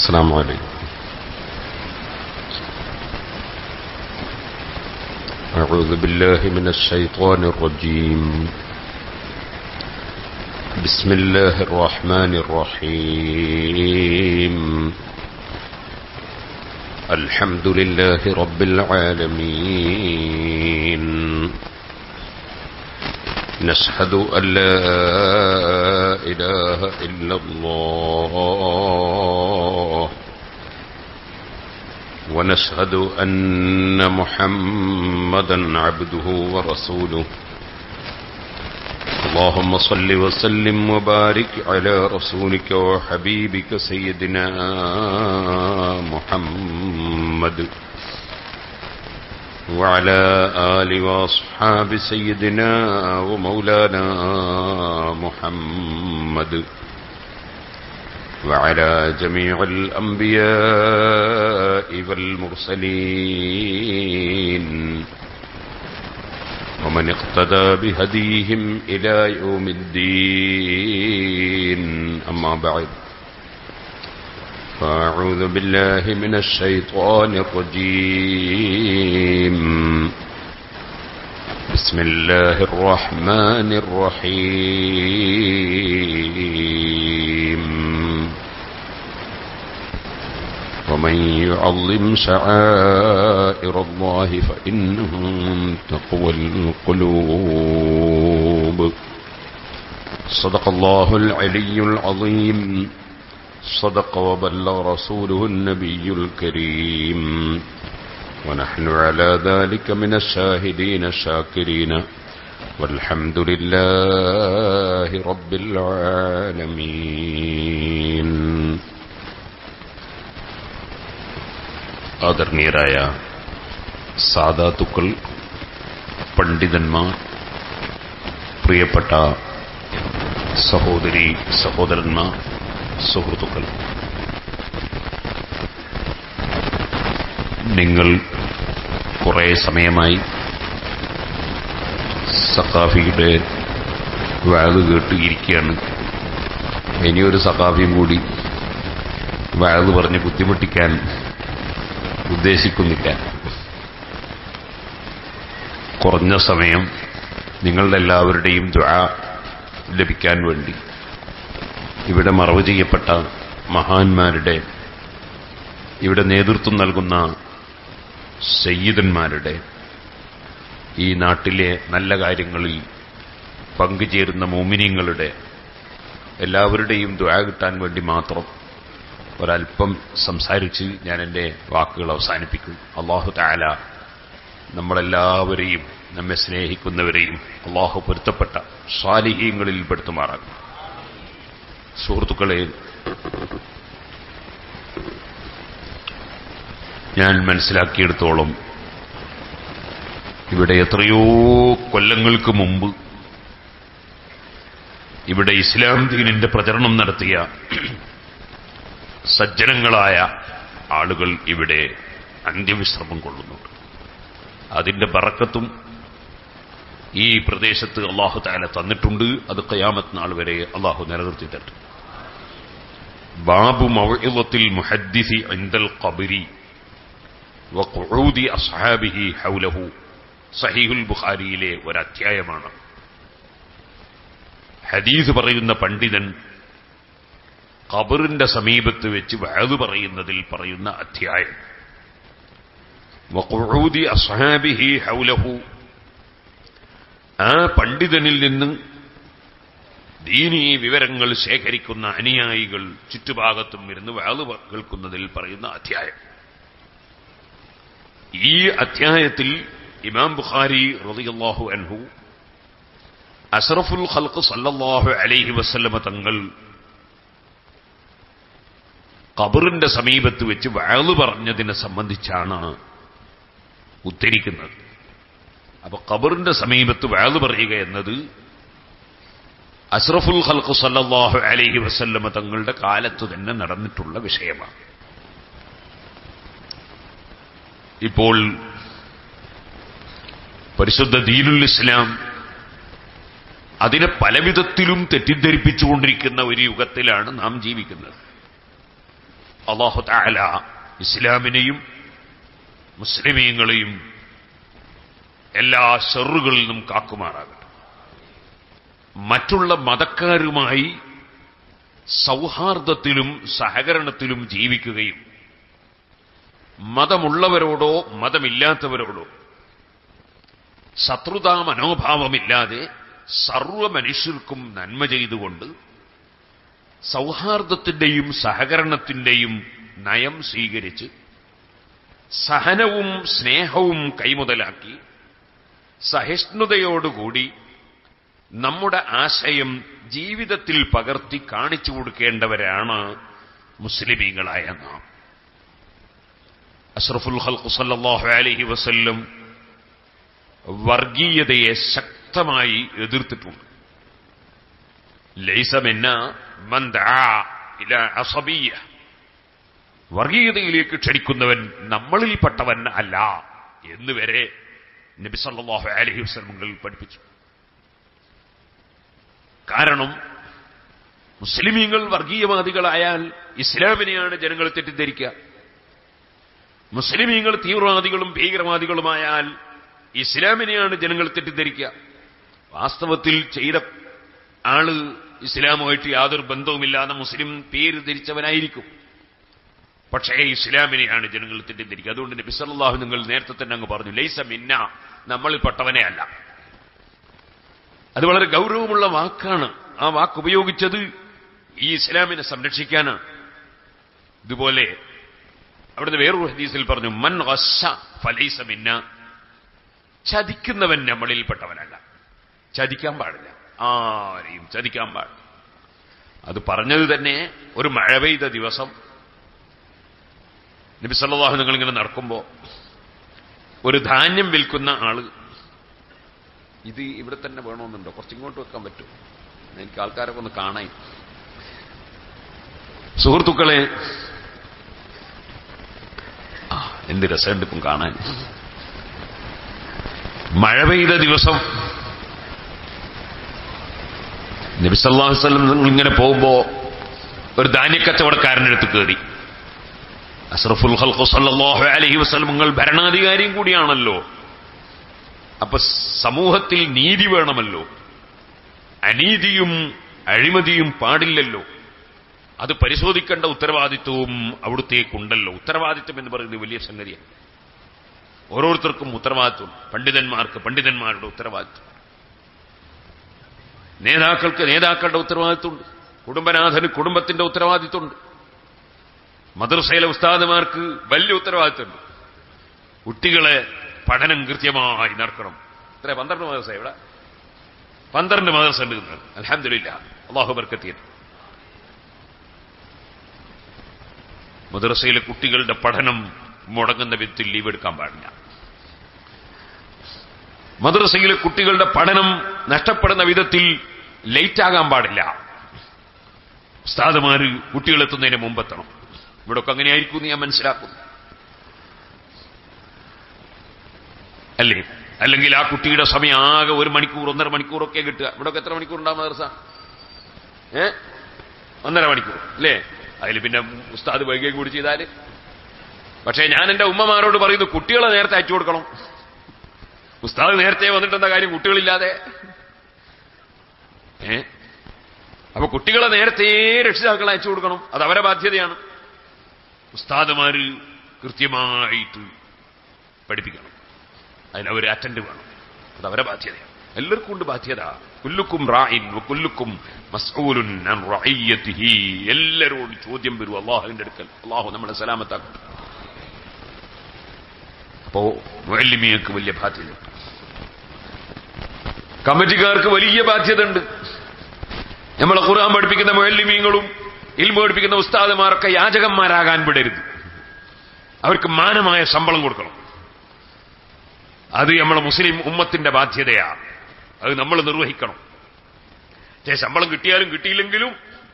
السلام عليكم أعوذ بالله من الشيطان الرجيم بسم الله الرحمن الرحيم الحمد لله رب العالمين نشهد أن لا إله إلا الله ونشهد أن محمدا عبده ورسوله اللهم صل وسلم وبارك على رسولك وحبيبك سيدنا محمد وعلى آل وأصحاب سيدنا ومولانا محمد وعلى جميع الأنبياء والمرسلين ومن اقتدى بهديهم إلى يوم الدين أما بعد فأعوذ بالله من الشيطان الرجيم بسم الله الرحمن الرحيم ومن يعظم شعائر الله فإنه تقوى القلوب صدق الله العلي العظيم صدق وبلغ رسوله النبي الكريم ونحن على ذلك من الشاهدين الشاكرين والحمد لله رب العالمين ആദരണീയരായ സാധാത്തുക്കൾ പണ്ഡിതന്മാർ പ്രിയപ്പെട്ട സഹോദരി സഹോദരന്മാർ സുഹൃത്തുക്കൾ നിങ്ങൾ കുറെ സമയമായി സഖാഫിയുടെ വാത് കേട്ട് ഇരിക്കുകയാണ് ഇനിയൊരു സഖാഫിയും കൂടി വാത് പറഞ്ഞ് ബുദ്ധിമുട്ടിക്കാൻ ഉദ്ദേശിക്കുന്നില്ല കുറഞ്ഞ സമയം നിങ്ങളുടെ എല്ലാവരുടെയും ദ്വാ ലഭിക്കാൻ വേണ്ടി ഇവിടെ മറവ് ചെയ്യപ്പെട്ട മഹാന്മാരുടെ ഇവിടെ നേതൃത്വം നൽകുന്ന സയ്യിദന്മാരുടെ ഈ നാട്ടിലെ നല്ല കാര്യങ്ങളിൽ പങ്കുചേരുന്ന മോമിനിയങ്ങളുടെ എല്ലാവരുടെയും ദ്വാ കിട്ടാൻ വേണ്ടി മാത്രം ഒരല്പം സംസാരിച്ച് ഞാൻ എൻ്റെ വാക്കുകൾ അവസാനിപ്പിക്കും അള്ളാഹു താല നമ്മളെല്ലാവരെയും നമ്മെ സ്നേഹിക്കുന്നവരെയും അള്ളാഹു പൊരുത്തപ്പെട്ട സ്വാലിഹീങ്ങളിൽ പെടുത്തുമാറാകും സുഹൃത്തുക്കളെ ഞാൻ മനസ്സിലാക്കിയെടുത്തോളം ഇവിടെ എത്രയോ കൊല്ലങ്ങൾക്ക് മുമ്പ് ഇവിടെ ഇസ്ലാം ദീനിന്റെ പ്രചരണം നടത്തിയ സജ്ജനങ്ങളായ ആളുകൾ ഇവിടെ അന്ത്യവിശ്രമം കൊള്ളുന്നുണ്ട് അതിന്റെ ബറക്കത്തും ഈ പ്രദേശത്ത് അള്ളാഹു താല തന്നിട്ടുണ്ട് അത് കയാമത്ത് നാൾ വരെ അള്ളാഹു നിലനിർത്തി തരും ബാബു മൗഇളത്തിൽ മുഹദ്ദിസി ഇൻദൽ ഖബരി വഖുഊദി അസ്ഹാബിഹി ഹൗലഹു സഹീഹുൽ ബുഖാരിയിലെ ഒരു അധ്യായമാണ് ഹദീസ് പറയുന്ന പണ്ഡിതൻ ഖബറിന്റെ സമീപത്ത് വെച്ച് വഅദ് പറയുന്നതിൽ പറയുന്ന അധ്യായം വഖുഊദി അസ്ഹാബിഹി ഹൗലഹു ആ പണ്ഡിതനിൽ നിന്ന് ദീനീ വിവരങ്ങൾ ശേഖരിക്കുന്ന അനുയായികൾ ചുറ്റുഭാഗത്തും ഇരുന്ന് വഅദ് കേൾക്കുന്നതിൽ പറയുന്ന അധ്യായം ഈ അധ്യായത്തിൽ ഇമാം ബുഖാരി റളിയല്ലാഹു അൻഹു അസ്റഫുൽ ഖൽഖ് സല്ലല്ലാഹു അലൈഹി വസല്ലമ തങ്ങൾ ഖബറിന്റെ സമീപത്ത് വെച്ച് വഅദ് പറഞ്ഞതിനെ സംബന്ധിച്ചാണ് ഉദ്ധരിക്കുന്നത് അപ്പൊ ഖബറിന്റെ സമീപത്ത് വഅദ് പറയുക എന്നത് അസ്റഫുൽ ഖൽഖ് സല്ലല്ലാഹു അലൈഹി വസല്ലമ തങ്ങളുടെ കാലത്ത് തന്നെ നടന്നിട്ടുള്ള വിഷയമാണ് ഇപ്പോൾ പരിശുദ്ധ ദീനുൽ ഇസ്ലാം അതിനെ പലവിധത്തിലും തെറ്റിദ്ധരിപ്പിച്ചുകൊണ്ടിരിക്കുന്ന ഒരു യുഗത്തിലാണ് നാം ജീവിക്കുന്നത് അള്ളാഹു താല ഇസ്ലാമിനെയും മുസ്ലിമീങ്ങളെയും എല്ലാ ഷെറുകളിൽ നിന്നും കാക്കുമാറാകട്ടെ മറ്റുള്ള മതക്കാരുമായി സൗഹാർദ്ദത്തിലും സഹകരണത്തിലും ജീവിക്കുകയും മതമുള്ളവരോടോ മതമില്ലാത്തവരോടോ ശത്രുതാ മനോഭാവമില്ലാതെ സർവ മനുഷ്യർക്കും നന്മ ചെയ്തുകൊണ്ട് സൗഹാർദ്ദത്തിന്റെയും സഹകരണത്തിന്റെയും നയം സ്വീകരിച്ച് സഹനവും സ്നേഹവും കൈമുതലാക്കി സഹിഷ്ണുതയോടുകൂടി നമ്മുടെ ആശയം ജീവിതത്തിൽ പകർത്തി കാണിച്ചു കൊടുക്കേണ്ടവരാണ് മുസ്ലിമീങ്ങളായ നാം അഷ്റഫുൽ ഖൽഖ് സല്ലല്ലാഹു അലൈഹി വസല്ലം വർഗീയതയെ ശക്തമായി എതിർത്തിട്ടുണ്ട് ലൈസമെന്ന അസബീയ വർഗീയതയിലേക്ക് ക്ഷണിക്കുന്നവൻ നമ്മളിൽപ്പെട്ടവൻ അല്ല എന്ന് വരെ നബി സല്ലല്ലാഹു അലൈഹി വസല്ലം പഠിപ്പിച്ചു കാരണം മുസ്ലിമീങ്ങൾ വർഗീയവാദികളായാൽ ഇസ്ലാമിനെയാണ് ജനങ്ങൾ തെറ്റിദ്ധരിക്കുക മുസ്ലിമീങ്ങൾ തീവ്രവാദികളും ഭീകരവാദികളുമായാൽ ഇസ്ലാമിനെയാണ് ജനങ്ങൾ തെറ്റിദ്ധരിക്കുക വാസ്തവത്തിൽ ചെയ്ത ആള് ഇസ്ലാമുമായിട്ട് യാതൊരു ബന്ധവുമില്ലാതെ മുസ്ലിം പേര് ധരിച്ചവനായിരിക്കും പക്ഷേ ഇസ്ലാമിനെയാണ് ജനങ്ങൾ തെറ്റിദ്ധരിക്കുക അതുകൊണ്ട് നബി സല്ലല്ലാഹു നിങ്ങൾ നേരത്തെ തന്നെ അങ്ങ് പറഞ്ഞു ലൈസ മിന്ന നമ്മളിൽ പെട്ടവനെ അല്ല അത് വളരെ ഗൗരവമുള്ള വാക്കാണ് ആ വാക്ക് ഉപയോഗിച്ചത് ഈ ഇസ്ലാമിനെ സംരക്ഷിക്കാനാണ് ഇതുപോലെ അവിടുന്ന് വേറൊരു ഹദീസിൽ പറഞ്ഞു മൻ വശ ഫലൈസ മിന്ന ചതിക്കുന്നവൻ നമ്മളിൽപ്പെട്ടവനല്ല ചതിക്കാൻ പാടില്ല ആരെയും ചതിക്കാൻ പാടില്ല അത് പറഞ്ഞത് തന്നെ ഒരു മഴ പെയ്ത ദിവസം നബി സല്ലല്ലാഹു നിങ്ങൾ ഇങ്ങനെ നടക്കുമ്പോ ഒരു ധാന്യം വിൽക്കുന്ന ആള് ഇത് ഇവിടെ തന്നെ വേണമെന്നുണ്ടോ കുറച്ചിങ്ങോട്ട് വെക്കാൻ പറ്റും എനിക്ക് ആൾക്കാരൊക്കെ ഒന്ന് കാണാൻ സുഹൃത്തുക്കളെ ആ എന്ത് രസമുണ്ട് ഇപ്പം കാണാൻ മഴ പെയ്ത ദിവസം നബിസല്ലാഹു വസ്ലം നിങ്ങൾ ഇങ്ങനെ പോകുമ്പോ ഒരു ധാന്യക്കച്ചവടക്കാരൻ്റെ അടുത്ത് കയറി അഷ്റഫുൽ ഖൽഖു സല്ലല്ലാഹു അലൈഹി വസല്ലം നിങ്ങൾ ഭരണാധികാരിയും കൂടിയാണല്ലോ അപ്പൊ സമൂഹത്തിൽ നീതി വേണമല്ലോ അനീതിയും അഴിമതിയും പാടില്ലല്ലോ അത് പരിശോധിക്കേണ്ട ഉത്തരവാദിത്വവും അവിടുത്തേക്കുണ്ടല്ലോ ഉത്തരവാദിത്വം എന്ന് പറയുന്നത് വലിയ സംഗതിയാണ് ഓരോരുത്തർക്കും ഉത്തരവാദിത്വം പണ്ഡിതന്മാർക്ക് പണ്ഡിതന്മാരുടെ ഉത്തരവാദിത്വം നേതാക്കൾക്ക് നേതാക്കളുടെ ഉത്തരവാദിത്വമുണ്ട് കുടുംബനാഥന് കുടുംബത്തിന്റെ ഉത്തരവാദിത്വമുണ്ട് മദ്രസയിലെ ഉസ്താദുമാർക്ക് വലിയ ഉത്തരവാദിത്വമുണ്ട് കുട്ടികളെ പഠനം കൃത്യമായി നടക്കണം ഇത്ര പന്ത്രണ്ട് മദ്രസ ഇവിടെ പന്ത്രണ്ട് മദ്രസ ഉണ്ട് അലഹമില്ല അള്ളാഹു ബർക്കത്തിയത് മദ്രസയിലെ കുട്ടികളുടെ പഠനം മുടങ്ങുന്ന വിധത്തിൽ ലീവ് എടുക്കാൻ പാടില്ല മദ്രസയിലെ കുട്ടികളുടെ പഠനം നഷ്ടപ്പെടുന്ന വിധത്തിൽ ലേറ്റ് ആകാൻ പാടില്ല ഉസ്താദുമാര് കുട്ടികളെത്തുന്നതിന് മുമ്പെത്തണം ഇവിടൊക്കെ അങ്ങനെയായിരിക്കും എന്ന് ഞാൻ മനസ്സിലാക്കുന്നു അല്ലേ അല്ലെങ്കിൽ ആ കുട്ടിയുടെ സമയം ആകെ ഒരു മണിക്കൂർ ഒന്നര മണിക്കൂറൊക്കെ കിട്ടുക ഇവിടൊക്കെ എത്ര മണിക്കൂർ ഉണ്ടാവും മദ്രസ ഏ ഒന്നര മണിക്കൂർ അല്ലേ അതിൽ പിന്നെ ഉസ്താദ് വൈകിയും കൂടി ചെയ്താല് പക്ഷേ ഞാൻ എന്റെ ഉമ്മമാരോട് പറയുന്നു കുട്ടികളെ നേരത്തെ അയച്ചു കൊടുക്കണം ഉസ്താദ് നേരത്തെ വന്നിട്ടെന്താ കാര്യം കുട്ടികളില്ലാതെ ഏ അപ്പൊ കുട്ടികളെ നേരത്തെ രക്ഷിതാക്കളെ അയച്ചു കൊടുക്കണം അത് അവരെ ബാധ്യതയാണ് ഉസ്താദുമാര് കൃത്യമായിട്ട് പഠിപ്പിക്കണം അതിനവർ അറ്റൻഡ് വേണം അത് അവരെ ബാധ്യതയാണ് എല്ലാവർക്കും ഉണ്ട് ബാധ്യത കുല്ലുക്കും റായിൻ കുല്ലുക്കും മസ്ഊലുൻ അൻ റഅയ്യതിഹി എല്ലാരോടും ചോദ്യം വരും അള്ളാഹുവിന്റെ അടുക്കൽ അള്ളാഹു നമ്മളെ സലാമത്താക്കും അപ്പോ മുഅല്ലിമിയക്ക് വലിയ ബാധ്യതയുണ്ട് കമ്മിറ്റിക്കാർക്ക് വലിയ ബാധ്യത ഉണ്ട് നമ്മളെ ഖുർആൻ പഠിപ്പിക്കുന്ന മുഅല്ലിമീങ്ങളും ഇൽമ പഠിപ്പിക്കുന്ന ഉസ്താദുമാരൊക്കെ യാചകന്മാരാകാൻ വിടരുത് അവർക്ക് മാനമായ ശമ്പളം കൊടുക്കണം അത് നമ്മളെ മുസ്ലിം ഉമ്മത്തിന്റെ ബാധ്യതയാണ് അത് നമ്മൾ നിർവഹിക്കണം പക്ഷേ ശമ്പളം കിട്ടിയാലും കിട്ടിയില്ലെങ്കിലും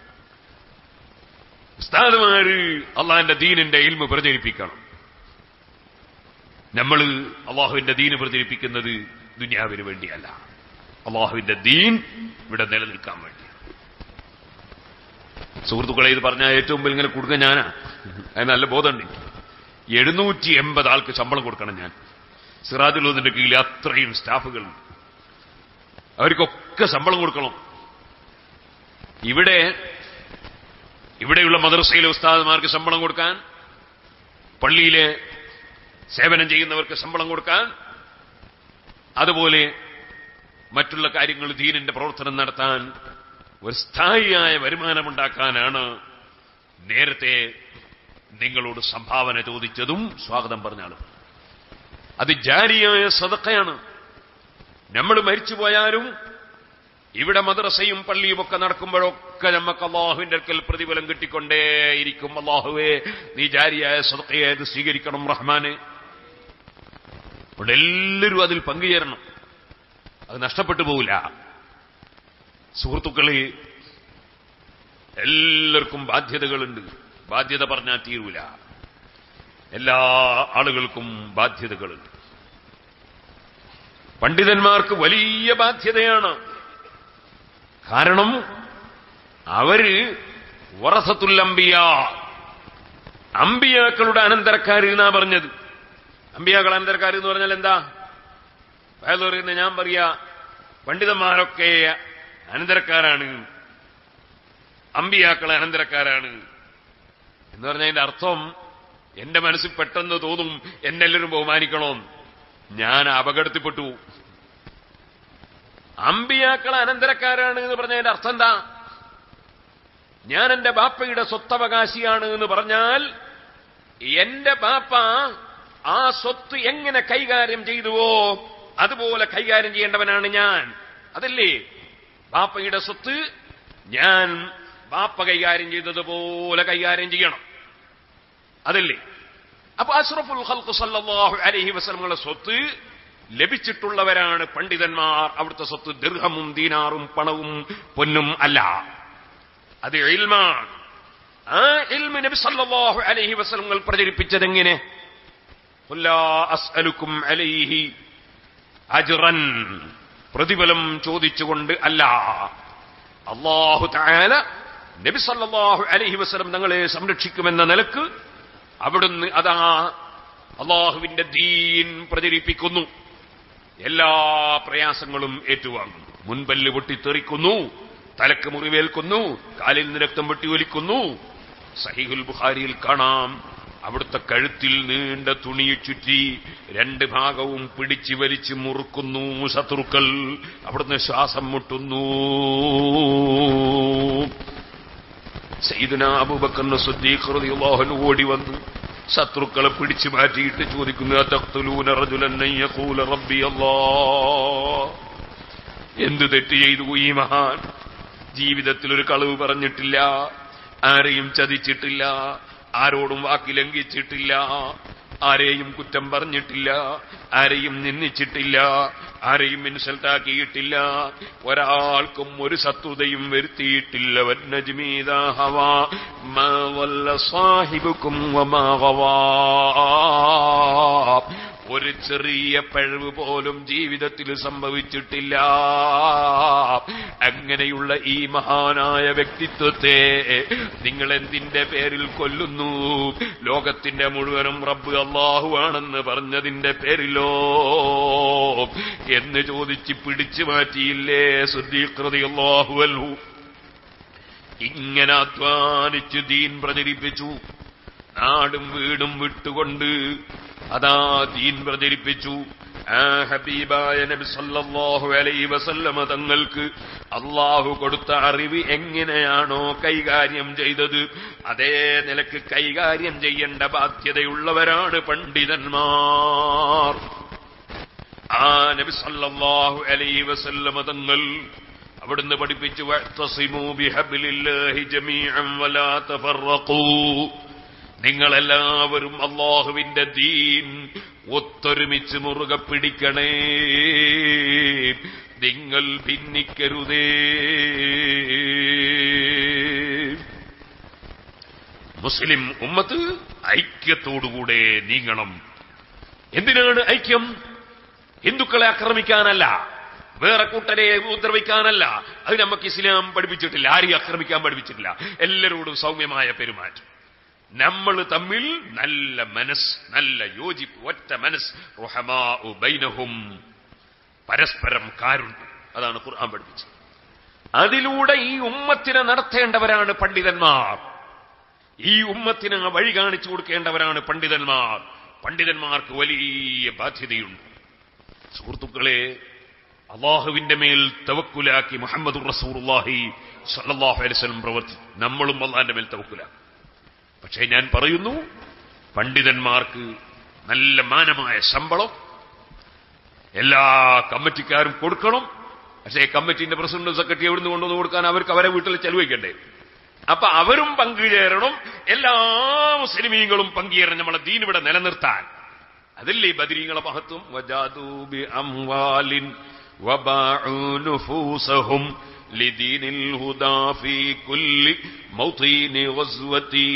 ഉസ്താദുമാര് അള്ളാഹിന്റെ ദീനിന്റെ ഇൽമ പ്രചരിപ്പിക്കണം നമ്മൾ അള്ളാഹുവിന്റെ ദീന് പ്രചരിപ്പിക്കുന്നത് ദുനിയാവിന് വേണ്ടിയല്ല അള്ളാഹുവിന്റെ ദീൻ ഇവിടെ നിലനിൽക്കാൻ വേണ്ടി സുഹൃത്തുക്കളെ ഇത് പറഞ്ഞാൽ ഏറ്റവും മുമ്പിൽ ഇങ്ങനെ കൊടുക്കുക ഞാനാ അത് നല്ല ബോധമുണ്ട് എഴുന്നൂറ്റി എൺപത് ആൾക്ക് ശമ്പളം കൊടുക്കണം ഞാൻ സിറാജുലൂദിന്റെ കീഴിൽ അത്രയും സ്റ്റാഫുകൾ അവർക്കൊക്കെ ശമ്പളം കൊടുക്കണം ഇവിടെ ഇവിടെയുള്ള മദ്രസയിലെ ഉസ്താദുമാർക്ക് ശമ്പളം കൊടുക്കാൻ പള്ളിയിലെ സേവനം ചെയ്യുന്നവർക്ക് ശമ്പളം കൊടുക്കാൻ അതുപോലെ മറ്റുള്ള കാര്യങ്ങൾ ദീനിന്റെ പ്രവർത്തനം നടത്താൻ ഒരു സ്ഥായിയായ വരുമാനമുണ്ടാക്കാനാണ് നേരത്തെ നിങ്ങളോട് സംഭാവന ചോദിച്ചതും സ്വാഗതം പറഞ്ഞാലും അത് ജാരിയായ സതക്കയാണ് നമ്മൾ മരിച്ചുപോയാലും ഇവിടെ മദ്രസയും പള്ളിയും ഒക്കെ നടക്കുമ്പോഴൊക്കെ നമുക്ക് അള്ളാഹുവിന്റെ അടുക്കൽ പ്രതിഫലം കിട്ടിക്കൊണ്ടേയിരിക്കും അള്ളാഹുവേ നീ ജാരിയായ സദക്കയായത് സ്വീകരിക്കണം റഹ്മാന് ഇവിടെ എല്ലാവരും അതിൽ പങ്കുചേരണം അത് നഷ്ടപ്പെട്ടു പോവില്ല സുഹൃത്തുക്കളെ എല്ലാവർക്കും ബാധ്യതകളുണ്ട് ബാധ്യത പറഞ്ഞാൽ തീരൂല എല്ലാ ആളുകൾക്കും ബാധ്യതകളുണ്ട് പണ്ഡിതന്മാർക്ക് വലിയ ബാധ്യതയാണ് കാരണം അവര് വറസത്തുല്ലംബിയ അമ്പിയാക്കളുടെ അനന്തരക്കാരെന്നാ പറഞ്ഞത് അമ്പിയാക്കൾ അനന്തരക്കാർ എന്ന് പറഞ്ഞാൽ എന്താ പറയുന്ന ഞാൻ പറയാ പണ്ഡിതന്മാരൊക്കെ അനന്തരക്കാരാണ് അമ്പിയാക്കൾ അനന്തരക്കാരാണ് എന്ന് പറഞ്ഞതിന്റെ അർത്ഥം എന്റെ മനസ്സിൽ പെട്ടെന്ന് തോന്നും എന്നെല്ലാവരും ബഹുമാനിക്കണമെന്ന് ഞാൻ അപകടത്തിൽപ്പെട്ടു അമ്പിയാക്കൾ അനന്തരക്കാരാണ് എന്ന് പറഞ്ഞതിന്റെ അർത്ഥം എന്താ ഞാൻ എന്റെ ബാപ്പയുടെ സ്വത്തവകാശിയാണ് എന്ന് പറഞ്ഞാൽ എന്റെ ബാപ്പ ആ സ്വത്ത് എങ്ങനെ കൈകാര്യം ചെയ്തുവോ അതുപോലെ കൈകാര്യം ചെയ്യേണ്ടവനാണ് ഞാൻ അതല്ലേ ബാപ്പയുടെ സ്വത്ത് ഞാൻ ബാപ്പ കൈകാര്യം ചെയ്തതുപോലെ കൈകാര്യം ചെയ്യണം അതല്ലേ അപ്പൊ അഷ്റഫുൽ ഖൽഖ് സല്ലല്ലാഹു അലൈഹി വസല്ലമയുടെ സ്വത്ത് ലഭിച്ചിട്ടുള്ളവരാണ് പണ്ഡിതന്മാർ അവിടുത്തെ സ്വത്ത് ദീർഘമും ദീനാറും പണവും പൊന്നും അല്ല അത് ഇൽമാണ് ആ ഇൽമ നബി സല്ലല്ലാഹു അലൈഹി വസല്ലമകൾ പ്രചരിപ്പിച്ചതെങ്ങനെ ഖുല്ലാ അസ്അലുക്കും അലൈഹി അജ്റൻ പ്രതിഫലം ചോദിച്ചുകൊണ്ട് അല്ല അള്ളാഹു തആല നബി സല്ലല്ലാഹു അലൈഹി വസല്ലം തങ്ങളെ സംരക്ഷിക്കുമെന്ന നിലക്ക് അവിടുന്ന് അതാ അള്ളാഹുവിന്റെ ദീൻ പ്രചരിപ്പിക്കുന്നു എല്ലാ പ്രയാസങ്ങളും ഏറ്റുവാങ്ങുന്നു മുൻപല്ല് പൊട്ടിത്തെറിക്കുന്നു തലക്ക് മുറിവേൽക്കുന്നു കാലിൽ നിന്ന് രക്തം വെട്ടി ഒലിക്കുന്നു സഹിഹുൽ ബുഖാരിയിൽ കാണാം അവിടുത്തെ കഴുത്തിൽ നീണ്ട തുണിയെ ചുറ്റി രണ്ട് ഭാഗവും പിടിച്ചു വലിച്ചു മുറുക്കുന്നു ശത്രുക്കൾ അവിടുന്ന് ശ്വാസം മുട്ടുന്നു സയ്യിദുന അബൂബക്കറിന് സുദ്ദീഖ്റതിയുള്ളാഹു ഓടി വന്നു ശത്രുക്കളെ പിടിച്ചു മാറ്റിയിട്ട് ചോദിക്കുന്നു തഖ്തുലൂന റജുലൻ അൻ യഖൂല റബ്ബി അല്ലാഹ് എന്ത് തെറ്റ് ചെയ്തു ഈ മഹാൻ ജീവിതത്തിൽ ഒരു കളവ് പറഞ്ഞിട്ടില്ല ആരെയും ചതിച്ചിട്ടില്ല ആരോടും വാക്കി ലംഘിച്ചിട്ടില്ല ആരെയും കുറ്റം പറഞ്ഞിട്ടില്ല ആരെയും നിന്ദിച്ചിട്ടില്ല ആരെയും ഇൻസൾട്ടാക്കിയിട്ടില്ല ഒരാൾക്കും ഒരു ശത്രുതയും വരുത്തിയിട്ടില്ല വന്നജ്മീദാ ഹവാ മാ വല്ല സാഹിബുക്കും വമാ ഗവാ ഒരു ചെറിയ പഴവ് പോലും ജീവിതത്തിൽ സംഭവിച്ചിട്ടില്ല അങ്ങനെയുള്ള ഈ മഹാനായ വ്യക്തിത്വത്തെ നിങ്ങൾ എന്തിന്റെ പേരിൽ കൊല്ലുന്നു ലോകത്തിന്റെ മുഴുവനും റബ്ബ് അള്ളാഹു ആണെന്ന് പറഞ്ഞതിന്റെ പേരിലോ എന്ന് ചോദിച്ച് പിടിച്ചു മാറ്റിയില്ലേ സുദ്ദീഖ്റതി അള്ളാഹു അല്ലു ഇങ്ങനെ അധ്വാനിച്ച് ദീൻ പ്രചരിപ്പിച്ചു നാടും വീടും വിട്ടുകൊണ്ട് അതാ ദീൻ പ്രചരിപ്പിച്ചു ആ ഹബീബായ നബി സല്ലല്ലാഹു അലൈഹി വസല്ലമ തങ്ങൾക്ക് അള്ളാഹു കൊടുത്ത അറിവ് എങ്ങനെയാണോ കൈകാര്യം ചെയ്തത് അതേ നിലക്ക് കൈകാര്യം ചെയ്യേണ്ട ബാധ്യതയുള്ളവരാണ് പണ്ഡിതന്മാർ ആ നബി സല്ലല്ലാഹു അലൈഹി വസല്ലമ തങ്ങൾ അവിടുന്ന് പഠിപ്പിച്ചു വഅ്തസിമൂ ബിഹബ്ലില്ലാഹി ജമീഅൻ വലാ തഫറഖൂ നിങ്ങളെല്ലാവരും അള്ളാഹുവിന്റെ ദീൻ ഒത്തൊരുമിച്ച് മുറുകെ പിടിക്കണേ നിങ്ങൾ ഭിന്നിക്കരുതേ മുസ്ലിം ഉമ്മത്ത് ഐക്യത്തോടുകൂടെ നീങ്ങണം എന്തിനാണ് ഐക്യം ഹിന്ദുക്കളെ ആക്രമിക്കാനല്ല വേറെ കൂട്ടരെ ഉപദ്രവിക്കാനല്ല അത് നമുക്ക് ഇസ്ലാം പഠിപ്പിച്ചിട്ടില്ല ആരെയും ആക്രമിക്കാൻ പഠിപ്പിച്ചിട്ടില്ല എല്ലാവരോടും സൗമ്യമായ പെരുമാറ്റം നമ്മൾ തമ്മിൽ നല്ല മനസ്സ് നല്ല യോജിപ്പ് ഒറ്റ മനസ്സ് റുഹമാഉ ബൈനഹും പരസ്പരം കാരുണ്യം അതാണ് ഖുർആൻ പഠിപ്പിച്ചത് അതിലൂടെ ഈ ഉമ്മത്തിനെ നടത്തേണ്ടവരാണ് പണ്ഡിതന്മാർ ഈ ഉമ്മത്തിന് ആ വഴി കാണിച്ചു കൊടുക്കേണ്ടവരാണ് പണ്ഡിതന്മാർ പണ്ഡിതന്മാർക്ക് വലിയ ബാധ്യതയുണ്ട് സുഹൃത്തുക്കളെ അള്ളാഹുവിന്റെ മേൽ തവക്കുലാക്കി മുഹമ്മദ് റസൂർഹി സല്ലാഹു അലൈവലം പ്രവർത്തി നമ്മളും അള്ളാഹിന്റെ മേൽ തവക്കുലാക്കി പക്ഷേ ഞാൻ പറയുന്നു പണ്ഡിതന്മാർക്ക് നല്ല മാനമായ ശമ്പളം എല്ലാ കമ്മിറ്റിക്കാരും കൊടുക്കണം പക്ഷേ കമ്മിറ്റിന്റെ പ്രസിഡന്റ് സെക്രട്ടറി എവിടുന്ന് കൊണ്ടുവന്ന് കൊടുക്കാൻ അവർക്ക് അവരെ വീട്ടിൽ ചെലവഴിക്കണ്ടേ അപ്പൊ അവരും പങ്കുചേരണം എല്ലാ മുസ്ലിമീങ്ങളും പങ്കുചേരണം നമ്മളെ ദീൻ ഇവിടെ നിലനിർത്താൻ അതല്ലേ ഈ ബദരീങ്ങളെ മഹത്വം വജാദൂബി അംവാലിൻ വബാഉ നുഫൂസഹും ലിദീനിൽ ഹുദാ ഫീ കുല്ലി മൗതീനി ഗസ്വതി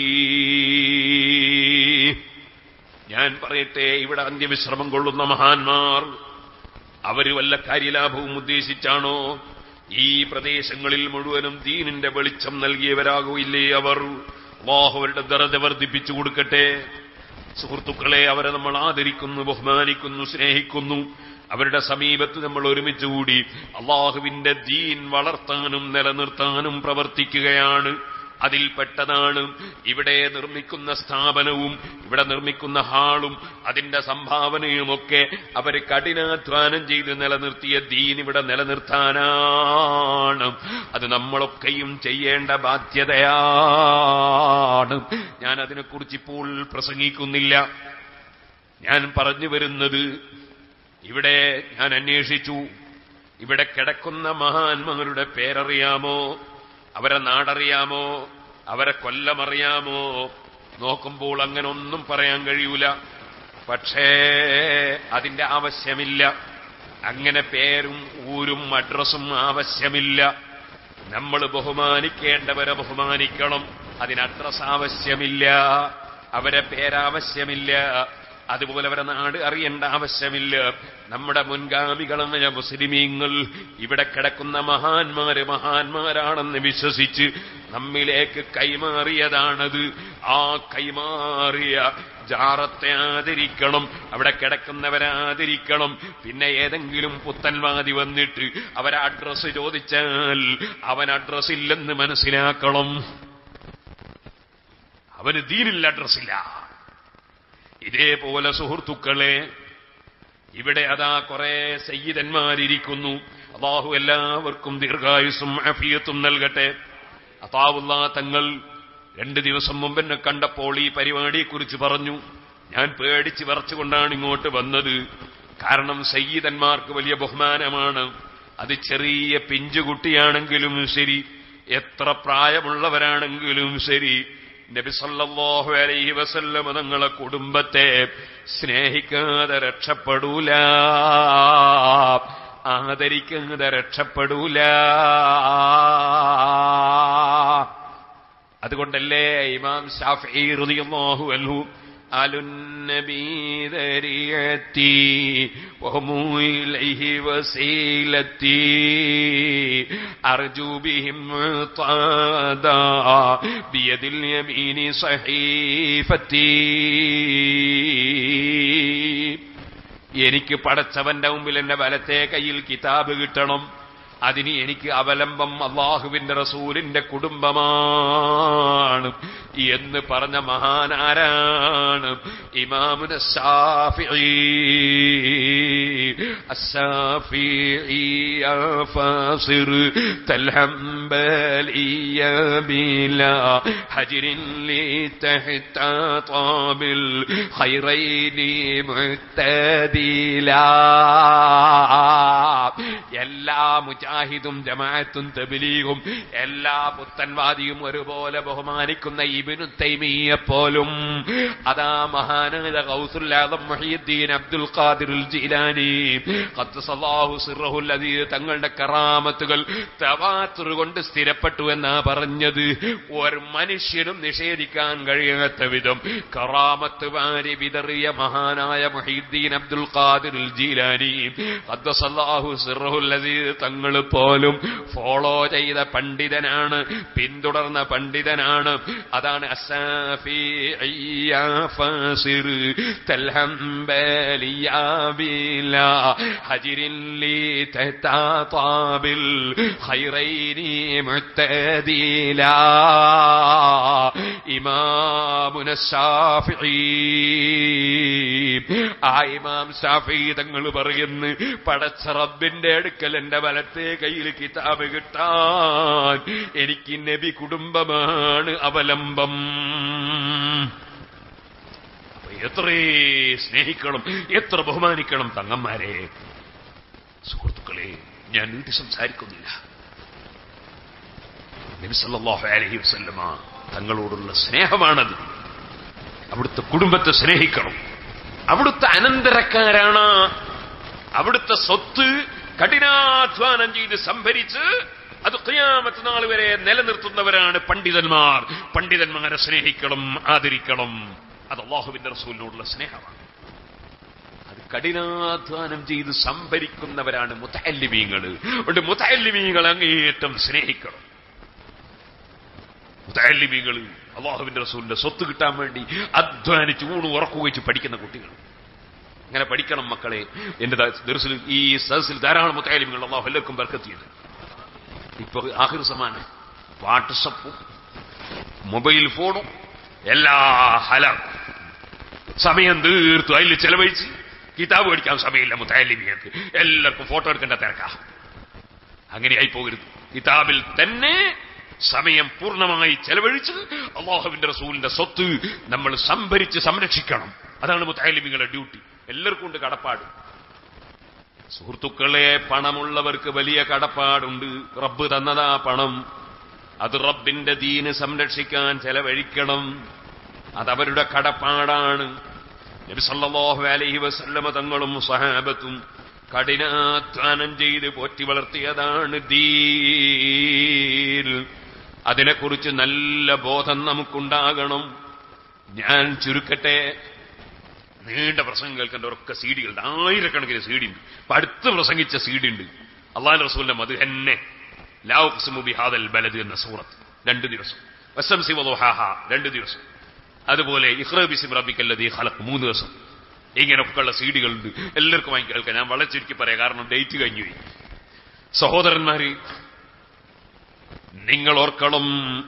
ഞാൻ പറയട്ടെ ഇവിടെ അന്ത്യവിശ്രമം കൊള്ളുന്ന മഹാന്മാർ അവര് വല്ല കാര്യലാഭവും ഉദ്ദേശിച്ചാണോ ഈ പ്രദേശങ്ങളിൽ മുഴുവനും ദീനിന്റെ വെളിച്ചം നൽകിയവരാകുമില്ലേ അവർ അള്ളാഹുവരുടെ ദറജ വർദ്ധിപ്പിച്ചു കൊടുക്കട്ടെ സുഹൃത്തുക്കളെ അവരെ നമ്മൾ ആദരിക്കുന്നു ബഹുമാനിക്കുന്നു സ്നേഹിക്കുന്നു അവരുടെ സമീപത്ത് നമ്മൾ ഒരുമിച്ച് കൂടി അള്ളാഹുവിന്റെ ദീൻ വളർത്താനും നിലനിർത്താനും പ്രവർത്തിക്കുകയാണ് അതിൽപ്പെട്ടതാണ് ഇവിടെ നിർമ്മിക്കുന്ന സ്ഥാപനവും ഇവിടെ നിർമ്മിക്കുന്ന ഹാളും അതിന്റെ സംഭാവനയുമൊക്കെ അവർ കഠിനാധ്വാനം ചെയ്ത് നിലനിർത്തിയ ദീൻ ഇവിടെ നിലനിർത്താനാണ് അത് നമ്മളൊക്കെയും ചെയ്യേണ്ട ബാധ്യതയാണ് ഞാൻ അതിനെക്കുറിച്ച് ഇപ്പോൾ പ്രസംഗിക്കുന്നില്ല ഞാൻ പറഞ്ഞു വരുന്നത് ഇവിടെ ഞാൻ അന്വേഷിച്ചു ഇവിടെ കിടക്കുന്ന മഹാന്മാരുടെ പേരറിയാമോ അവരെ നാടറിയാമോ അവരെ കൊല്ലമറിയാമോ നോക്കുമ്പോൾ അങ്ങനെ ഒന്നും പറയാൻ കഴിയൂല പക്ഷേ അതിന്റെ ആവശ്യമില്ല അങ്ങനെ പേരും ഊരും അഡ്രസ്സും ആവശ്യമില്ല നമ്മൾ ബഹുമാനിക്കേണ്ടവരെ ബഹുമാനിക്കണം അതിന് അഡ്രസ് ആവശ്യമില്ല അവരെ പേരാവശ്യമില്ല അതുപോലെ അവരെ നാട് അറിയേണ്ട ആവശ്യമില്ല നമ്മുടെ മുൻഗാമികളായ മുസ്ലിമീങ്ങൾ ഇവിടെ കിടക്കുന്ന മഹാന്മാര് മഹാന്മാരാണെന്ന് വിശ്വസിച്ച് നമ്മിലേക്ക് കൈമാറിയതാണത് ആ കൈമാറിയ ജാറത്തെ ആദരിക്കണം അവിടെ കിടക്കുന്നവരെ ആദരിക്കണം പിന്നെ ഏതെങ്കിലും പുത്തൻവാദി വന്നിട്ട് അവരെ അഡ്രസ് ചോദിച്ചാൽ അവൻ അഡ്രസ് ഇല്ലെന്ന് മനസ്സിലാക്കണം അവന് ദീനിൽ അഡ്രസ്സില്ല ഇതേപോലെ സുഹൃത്തുക്കളെ ഇവിടെ അതാ കുറെ സയ്യിദന്മാരിയ്ക്കുന്നു അള്ളാഹു എല്ലാവർക്കും ദീർഘായുസും അഫിയത്തും നൽകട്ടെ അതാവുള്ള തങ്ങൾ രണ്ട് ദിവസം മുമ്പ് എന്നെ കണ്ടപ്പോൾ ഈ പരിപാടിയെക്കുറിച്ച് പറഞ്ഞു ഞാൻ പേടിച്ച് വിറച്ചുകൊണ്ടാണ് ഇങ്ങോട്ട് വന്നത് കാരണം സയ്യിദന്മാർക്ക് വലിയ ബഹുമാനമാണ് അത് ചെറിയ പിഞ്ചുകുട്ടിയാണെങ്കിലും ശരി എത്ര പ്രായമുള്ളവരാണെങ്കിലും ശരി നബി സല്ലല്ലാഹു അലൈഹി വസല്ലം തങ്ങളെ കുടുംബത്തെ സ്നേഹിക്കാതെ രക്ഷപ്പെടൂല ആദരിക്കാതെ രക്ഷപ്പെടൂല അതുകൊണ്ടല്ലേ ഇമാം ഷാഫി റളിയല്ലാഹു അൻഹു അലുന്നബി ദരിയത്തി വഹുമു ഇലൈഹി വസീലത്തി അർജു ബിഹിം താദാ ബിയദിൽ യമീനി സഹീഫത്തി എനിക്ക് പടച്ചവന്റെ മുമ്പിൽ എന്റെ വലത്തെ കയ്യിൽ കിതാബ് കിട്ടണം അതിന് എനിക്ക് അവലംബം അള്ളാഹുവിന്റെ റസൂലിന്റെ കുടുംബമാണ് എന്ന് പറഞ്ഞ മഹാനാരാണ് ഇമാമുന الشافعي الشافعي يا فاصر الحنبلي بلا حجر لتحت طاب الخيرين معتدلا എല്ലാ മുജാഹിദും ജമാഅത്തും തബിലീഗും എല്ലാ പുത്തൻവാദിയും ഒരുപോലെ ബഹുമാനിക്കുന്ന ഇബിനു തൈമിയെ പോലും അതാ മഹാനായ ഗൗസുല്ലാദം മുഹിയുദ്ദീൻ അബ്ദുൽ ഖാദിർ ജീലാനി ഖദ്ദസല്ലാഹു സിറഹുൽ അദീദ് തങ്ങളുടെ കറാമത്തുകൾ തവാത്തുർ കൊണ്ട് സ്ഥിരപ്പെട്ടു എന്നാ പറഞ്ഞത് ഒരു മനുഷ്യനും നിഷേധിക്കാൻ കഴിയാത്ത വിധം കറാമത്ത് വാരി വിതറിയ മഹാനായ മുഹിയുദ്ദീൻ അബ്ദുൽ ഖാദിർ ജീലാനി ഖദ്ദസല്ലാഹു സിറഹുൽ അബ്ദുൽ അസീസ് തങ്ങൾ പോലും ഫോളോ ചെയ്ത പണ്ഡിതനാണ് പിന്തുടർന്ന പണ്ഡിതനാണ് അതാണ് അസാഫി അയ്യാ ഫാസിർ തൽഹംബലിയാ ബിലാ ഹജിരിൻ ലി തഹതാബിൽ ഖൈറൈനി മുഅ്തദിലാ ഇമാമുന ശാഫിഈ ആ ഇമാം ഷാഫി തങ്ങൾ പറയുന്നു പടച്ച റബ്ബിന്റെ അടുക്കൽ എന്റെ വലത്തെ കയ്യിൽ കിതാബ് കിട്ടാൻ എനിക്ക് നബി കുടുംബമാണ് അവലംബം അപ്പൊ എത്രേ സ്നേഹിക്കണം എത്ര ബഹുമാനിക്കണം തങ്ങന്മാരെ സുഹൃത്തുക്കളെ ഞാൻ നീട്ടി സംസാരിക്കുന്നില്ല നബി സല്ലല്ലാഹു അലൈഹി വസല്ലമ തങ്ങളോടുള്ള സ്നേഹമാണത് അവിടുത്തെ കുടുംബത്തെ സ്നേഹിക്കണം അവിടുത്തെ അനന്തരക്കാരാണ് അവിടുത്തെ സ്വത്ത് കഠിനാധ്വാനം ചെയ്ത് സംഭരിച്ച് അത് ക്രിയാമത്ത് നാൾ വരെ നിലനിർത്തുന്നവരാണ് പണ്ഡിതന്മാർ പണ്ഡിതന്മാരെ സ്നേഹിക്കണം ആദരിക്കണം അത് അള്ളാഹുവിന്റെ റസൂലിനോടുള്ള സ്നേഹമാണ് അത് കഠിനാധ്വാനം ചെയ്ത് സംഭരിക്കുന്നവരാണ് മുത്തല്ലിമീങ്ങൾ ഉണ്ട് മുത്തല്ലിമീങ്ങൾ അങ്ങേയറ്റം സ്നേഹിക്കണം മുത്തല്ലിമീങ്ങൾ അള്ളാഹുവിന്റെ റസൂലിന്റെ സ്വത്ത് കിട്ടാൻ വേണ്ടി അധ്വാനിച്ച് ഊണ് ഉറക്കു വെച്ച് പഠിക്കുന്ന കുട്ടികൾ അങ്ങനെ പഠിക്കണം മക്കളെ എന്റെ ദർസിൽ ഈ സദസ്സിൽ ധാരാളം മുത്തയാലിമികൾ അള്ളാഹു എല്ലാവർക്കും ബർക്കത്തിയത് ഇപ്പൊ ആഹിർ സമാനം വാട്സപ്പും മൊബൈൽ ഫോണും എല്ലാ ഹല സമയം തീർത്തു അതിൽ ചെലവഴിച്ച് കിതാബ് പഠിക്കാൻ സമയമില്ല മുത്തയാലിമികൾക്ക് എല്ലാവർക്കും ഫോട്ടോ എടുക്കേണ്ട തിരക്കാ അങ്ങനെയായി പോകരുത് കിതാബിൽ തന്നെ സമയം പൂർണ്ണമായി ചെലവഴിച്ച് അള്ളാഹുവിന്റെ റസൂലിന്റെ സ്വത്ത് നമ്മൾ സംഭരിച്ച് സംരക്ഷിക്കണം അതാണ് മുത്താലിമികളുടെ ഡ്യൂട്ടി എല്ലാവർക്കും ഉണ്ട് കടപ്പാട് സുഹൃത്തുക്കളെ പണമുള്ളവർക്ക് വലിയ കടപ്പാടുണ്ട് റബ്ബ് തന്നതാ പണം അത് റബ്ബിന്റെ ദീന് സംരക്ഷിക്കാൻ ചെലവഴിക്കണം അതവരുടെ കടപ്പാടാണ് നബി സല്ലല്ലാഹു അലൈഹി വസല്ലമ തങ്ങളും സഹാബത്തും കഠിനാധ്വാനം ചെയ്ത് പോറ്റി വളർത്തിയതാണ് ദീൻ അതിനെക്കുറിച്ച് നല്ല ബോധം നമുക്കുണ്ടാകണം ഞാൻ ചുരുക്കട്ടെ നീണ്ട പ്രസംഗം കേൾക്കേണ്ടവരൊക്കെ സീഡികളുണ്ട് ആയിരക്കണക്കിന് സീഡി ഉണ്ട് ഇപ്പൊ അടുത്ത് പ്രസംഗിച്ച സീഡി ഉണ്ട് അള്ളാഹ് റസൂലിന്റെ മത് എന്നെ ലാവുഖ്സുമുബിഹാദൽ ബലദ് എന്ന സൂറത്ത് രണ്ട് ദിവസം വസം സിവഹാഹ രണ്ട് ദിവസം അതുപോലെ ഇഹ്റബിസിം റബിക്കല്ലതി ഖലഖ് മൂന്ന് ദിവസം ഇങ്ങനെയൊക്കെയുള്ള സീഡികളുണ്ട് എല്ലാവർക്കും വാങ്ങി കേൾക്കാം ഞാൻ വളരെ ചുരുക്കി പറയാം കാരണം ഡേറ്റ് കഴിഞ്ഞു പോയി സഹോദരന്മാര് നിങ്ങൾ ഓർക്കണം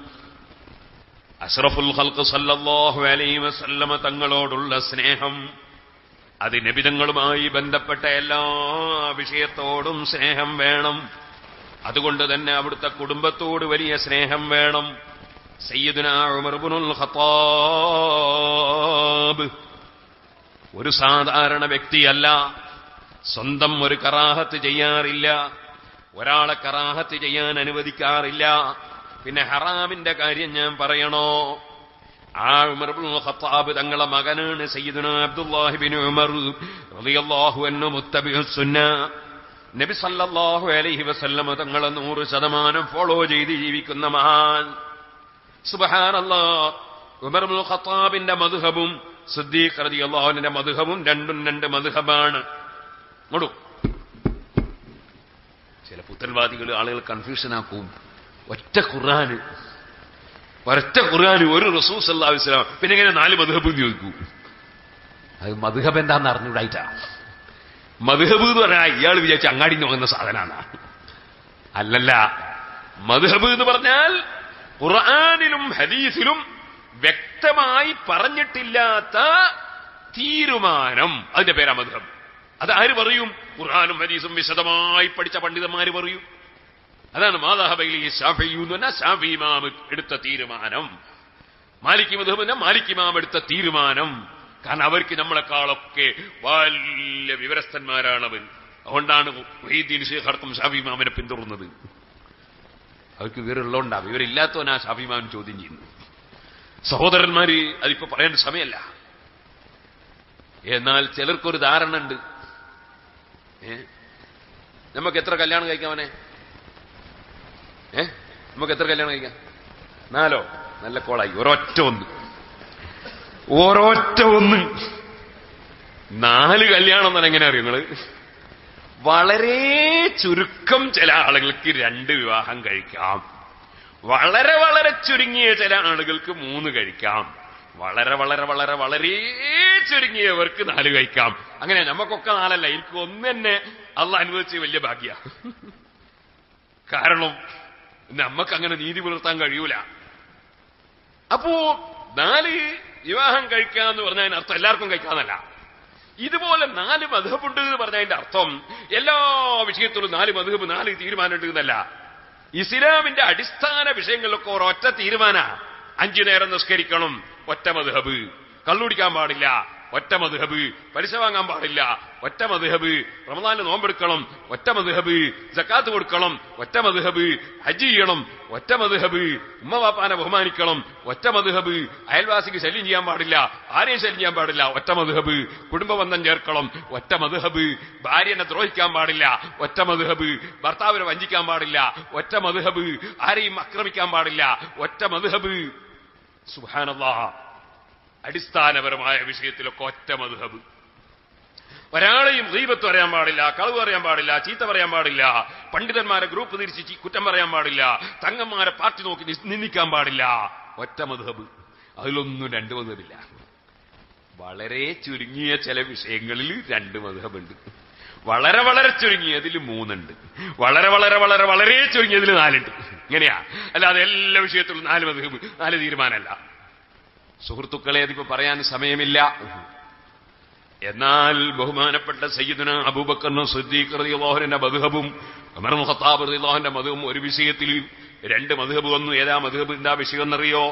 അഷ്റഫുൽ ഖൽഖ് സല്ലല്ലാഹു അലൈഹി വസല്ലമ തങ്ങളോടുള്ള സ്നേഹം അത് നബിതങ്ങളുമായി ബന്ധപ്പെട്ട എല്ലാ വിഷയത്തോടും സ്നേഹം വേണം അതുകൊണ്ട് തന്നെ അവിടുത്തെ കുടുംബത്തോട് വലിയ സ്നേഹം വേണം സയ്യിദുന ഉമർ ഇബ്നുൽ ഖത്താബ് ഒരു സാധാരണ വ്യക്തിയല്ല സ്വന്തം ഒരു കറാഹത്ത് ചെയ്യാറില്ല ഒരാളെ കറാഹത്ത് ചെയ്യാൻ അനുവദിക്കാറില്ല പിന്നെ ഹറാമിന്റെ കാര്യം ഞാൻ പറയണോ ആ ഉമർ ഇബ്നുൽ ഖത്താബ് തങ്ങളെ മകനാണ് സയ്യിദുന അബ്ദുല്ലാഹിബിൻ ഉമർ റളിയല്ലാഹു അൻഹു മുത്തബിഉസ് സുന്ന നബി സല്ലല്ലാഹു അലൈഹി വസല്ലമ തങ്ങളെ നൂറ് ശതമാനം ഫോളോ ചെയ്ത് ജീവിക്കുന്ന മഹാൻ സുബ്ഹാനല്ലാ ഉമർ ഇബ്നുൽ ഖത്താബിന്റെ മദ്ഹബും സിദ്ദീഖ് റളിയല്ലാഹുവിന്റെ മദ്ഹബും രണ്ടും രണ്ട് മദ്ഹബാണ് ഇങ്ങോട്ടു ചില പുത്തൻവാദികൾ ആളുകൾ കൺഫ്യൂഷൻ ആക്കും ഒറ്റ ഖുർആന് ഒരൊറ്റ ഖുർആന് ഒരു റസൂൽ സല്ലല്ലാഹു അലൈഹി വസല്ലം പിന്നെ ഇങ്ങനെ നാല് മദ്ഹബ് ചോദിക്കൂ അത് മദ്ഹബ് എന്താന്ന് അറിഞ്ഞൂടായിട്ടാ മദ്ഹബ് എന്ന് പറഞ്ഞാൽ ഇയാൾ വിചാരിച്ച അങ്ങാടി നിന്ന് വാങ്ങുന്ന സാധനമാണ് അല്ലല്ല മദ്ഹബ് എന്ന് പറഞ്ഞാൽ ഖുർആനിലും ഹദീസിലും വ്യക്തമായി പറഞ്ഞിട്ടില്ലാത്ത തീരുമാനം അതിന്റെ പേരാ മദ്ഹബ് അത് ആര് പറയും ഖുർആാനും ഹദീസും വിശദമായി പഠിച്ച പണ്ഡിതന്മാര് പറയും അതാണ് മാതാഹബൈലി ഷാഫിയു എന്ന് പറഞ്ഞാൽ ഷാഫി ഇമാം എടുത്ത തീരുമാനം മാലിക് മധുബിന്റെ മാലിക് ഇമാം എടുത്ത തീരുമാനം കാരണം അവർക്ക് നമ്മളെക്കാളൊക്കെ വലിയ വിവരസ്ഥന്മാരാണ് അവർ അതുകൊണ്ടാണ് വൈദ്യൻ ഷേഖർക്കും ഷാഫി ഇമാമിനെ പിന്തുടർന്നത് അവർക്ക് വിവരമുള്ളതുകൊണ്ടാ വിവരമില്ലാത്തവനാ ഷാഫി ഇമാമിൻ ചോദ്യം ചെയ്യുന്നത് സഹോദരന്മാര് അതിപ്പോ പറയേണ്ട സമയമല്ല എന്നാൽ ചിലർക്കൊരു ധാരണ ഉണ്ട് ഏ നമുക്ക് എത്ര കല്യാണം കഴിക്കാമനെ ഏ നമുക്ക് എത്ര കല്യാണം കഴിക്കാം നാലോ നല്ല കോളായി ഒരൊറ്റ ഒന്ന് ഒരൊറ്റ ഒന്ന് നാല് കല്യാണം തന്നെ എങ്ങനെ അറിയും നിങ്ങള് വളരെ ചുരുക്കം ചില ആളുകൾക്ക് രണ്ട് വിവാഹം കഴിക്കാം വളരെ വളരെ ചുരുങ്ങിയ ചില ആളുകൾക്ക് മൂന്ന് കഴിക്കാം വളരെ വളരെ വളരെ വളരെ ചുരുങ്ങിയവർക്ക് നാല് കഴിക്കാം അങ്ങനെ നമുക്കൊക്കെ നാലല്ല എനിക്ക് ഒന്ന് തന്നെ അള്ള അനുവദിച്ച് വലിയ ഭാഗ്യ കാരണം നമുക്ക് അങ്ങനെ നീതി പുലർത്താൻ കഴിയൂല അപ്പോ നാല് വിവാഹം കഴിക്കാന്ന് പറഞ്ഞതിന് അർത്ഥം എല്ലാവർക്കും കഴിക്കാന്നല്ല ഇതുപോലെ നാല് മധുഹബുണ്ട് എന്ന് പറഞ്ഞതിന്റെ അർത്ഥം എല്ലാ വിഷയത്തിലും നാല് മധുഹബ് നാല് തീരുമാനമുണ്ട് എന്നല്ല ഇസ്ലാമിന്റെ അടിസ്ഥാന വിഷയങ്ങളിലൊക്കെ ഒരൊറ്റ തീരുമാന അഞ്ചു നേരം നിസ്കരിക്കണം ഒറ്റ മധുഹബ് കള്ളുടിക്കാൻ പാടില്ല ഒറ്റ മധുഹബ് പലിശ വാങ്ങാൻ പാടില്ല ഒറ്റ മധുഹബ് റമദാന് നോമ്പെടുക്കണം ഒറ്റ മധുഹബ് ജക്കാത്ത് കൊടുക്കണം ഒറ്റ മധുഹബ് ഹജ്ജ് ചെയ്യണം ഒറ്റ മധുഹബ് ഉമ്മ വാപ്പാനെ ബഹുമാനിക്കണം ഒറ്റ മധുഹബ് അയൽവാസിക്ക് ശല്യം ചെയ്യാൻ പാടില്ല ആരെയും ശല്യം ചെയ്യാൻ പാടില്ല ഒറ്റ മധുഹബ് കുടുംബബന്ധം ചേർക്കണം ഒറ്റ മധുഹബ് ഭാര്യനെ ദ്രോഹിക്കാൻ പാടില്ല ഒറ്റ മധുഹബ് ഭർത്താവിനെ വഞ്ചിക്കാൻ പാടില്ല ഒറ്റ മധുഹബ് ആരെയും ആക്രമിക്കാൻ പാടില്ല ഒറ്റ മധുഹബ് സുഹാനല്ലാ അടിസ്ഥാനപരമായ വിഷയത്തിലൊക്കെ ഒറ്റ മധുഹബ് ഒരാളെയും ദീപത്ത് പറയാൻ പാടില്ല കളവ് പറയാൻ പാടില്ല ചീത്ത പറയാൻ പാടില്ല പണ്ഡിതന്മാരെ ഗ്രൂപ്പ് തിരിച്ച് ചീ- കുറ്റം പറയാൻ പാടില്ല തങ്ങന്മാരെ പാർട്ടി നോക്കി നിസ്- നിന്ദിക്കാൻ പാടില്ല ഒറ്റ മധുഹബ് അതിലൊന്നും രണ്ട് മധുഹബില്ല വളരെ ചുരുങ്ങിയ ചില വിഷയങ്ങളിൽ രണ്ട് മധുഹബുണ്ട് വളരെ വളരെ ചുരുങ്ങിയതിൽ മൂന്നുണ്ട് വളരെ വളരെ വളരെ വളരെ ചുരുങ്ങിയതിൽ നാലുണ്ട് ഇങ്ങനെയാ അല്ലാതെ എല്ലാ വിഷയത്തിലും നാല് മധുഹബ് നാല് തീരുമാനമല്ല സുഹൃത്തുക്കളെ അതിപ്പോ പറയാൻ സമയമില്ല എന്നാൽ ബഹുമാനപ്പെട്ട സയ്യിദുന അബൂബക്കർ സിദ്ദീഖ് റളിയല്ലാഹുവിന്റെ മദ്ഹബും ഉമർ മുഖത്താബ് റളിയല്ലാഹുവിന്റെ മദ്ഹബും ഒരു വിഷയത്തിൽ രണ്ട് മദ്ഹബ് വന്നു ഏതാ മദ്ഹബ് എന്താ വിഷയം എന്നറിയോ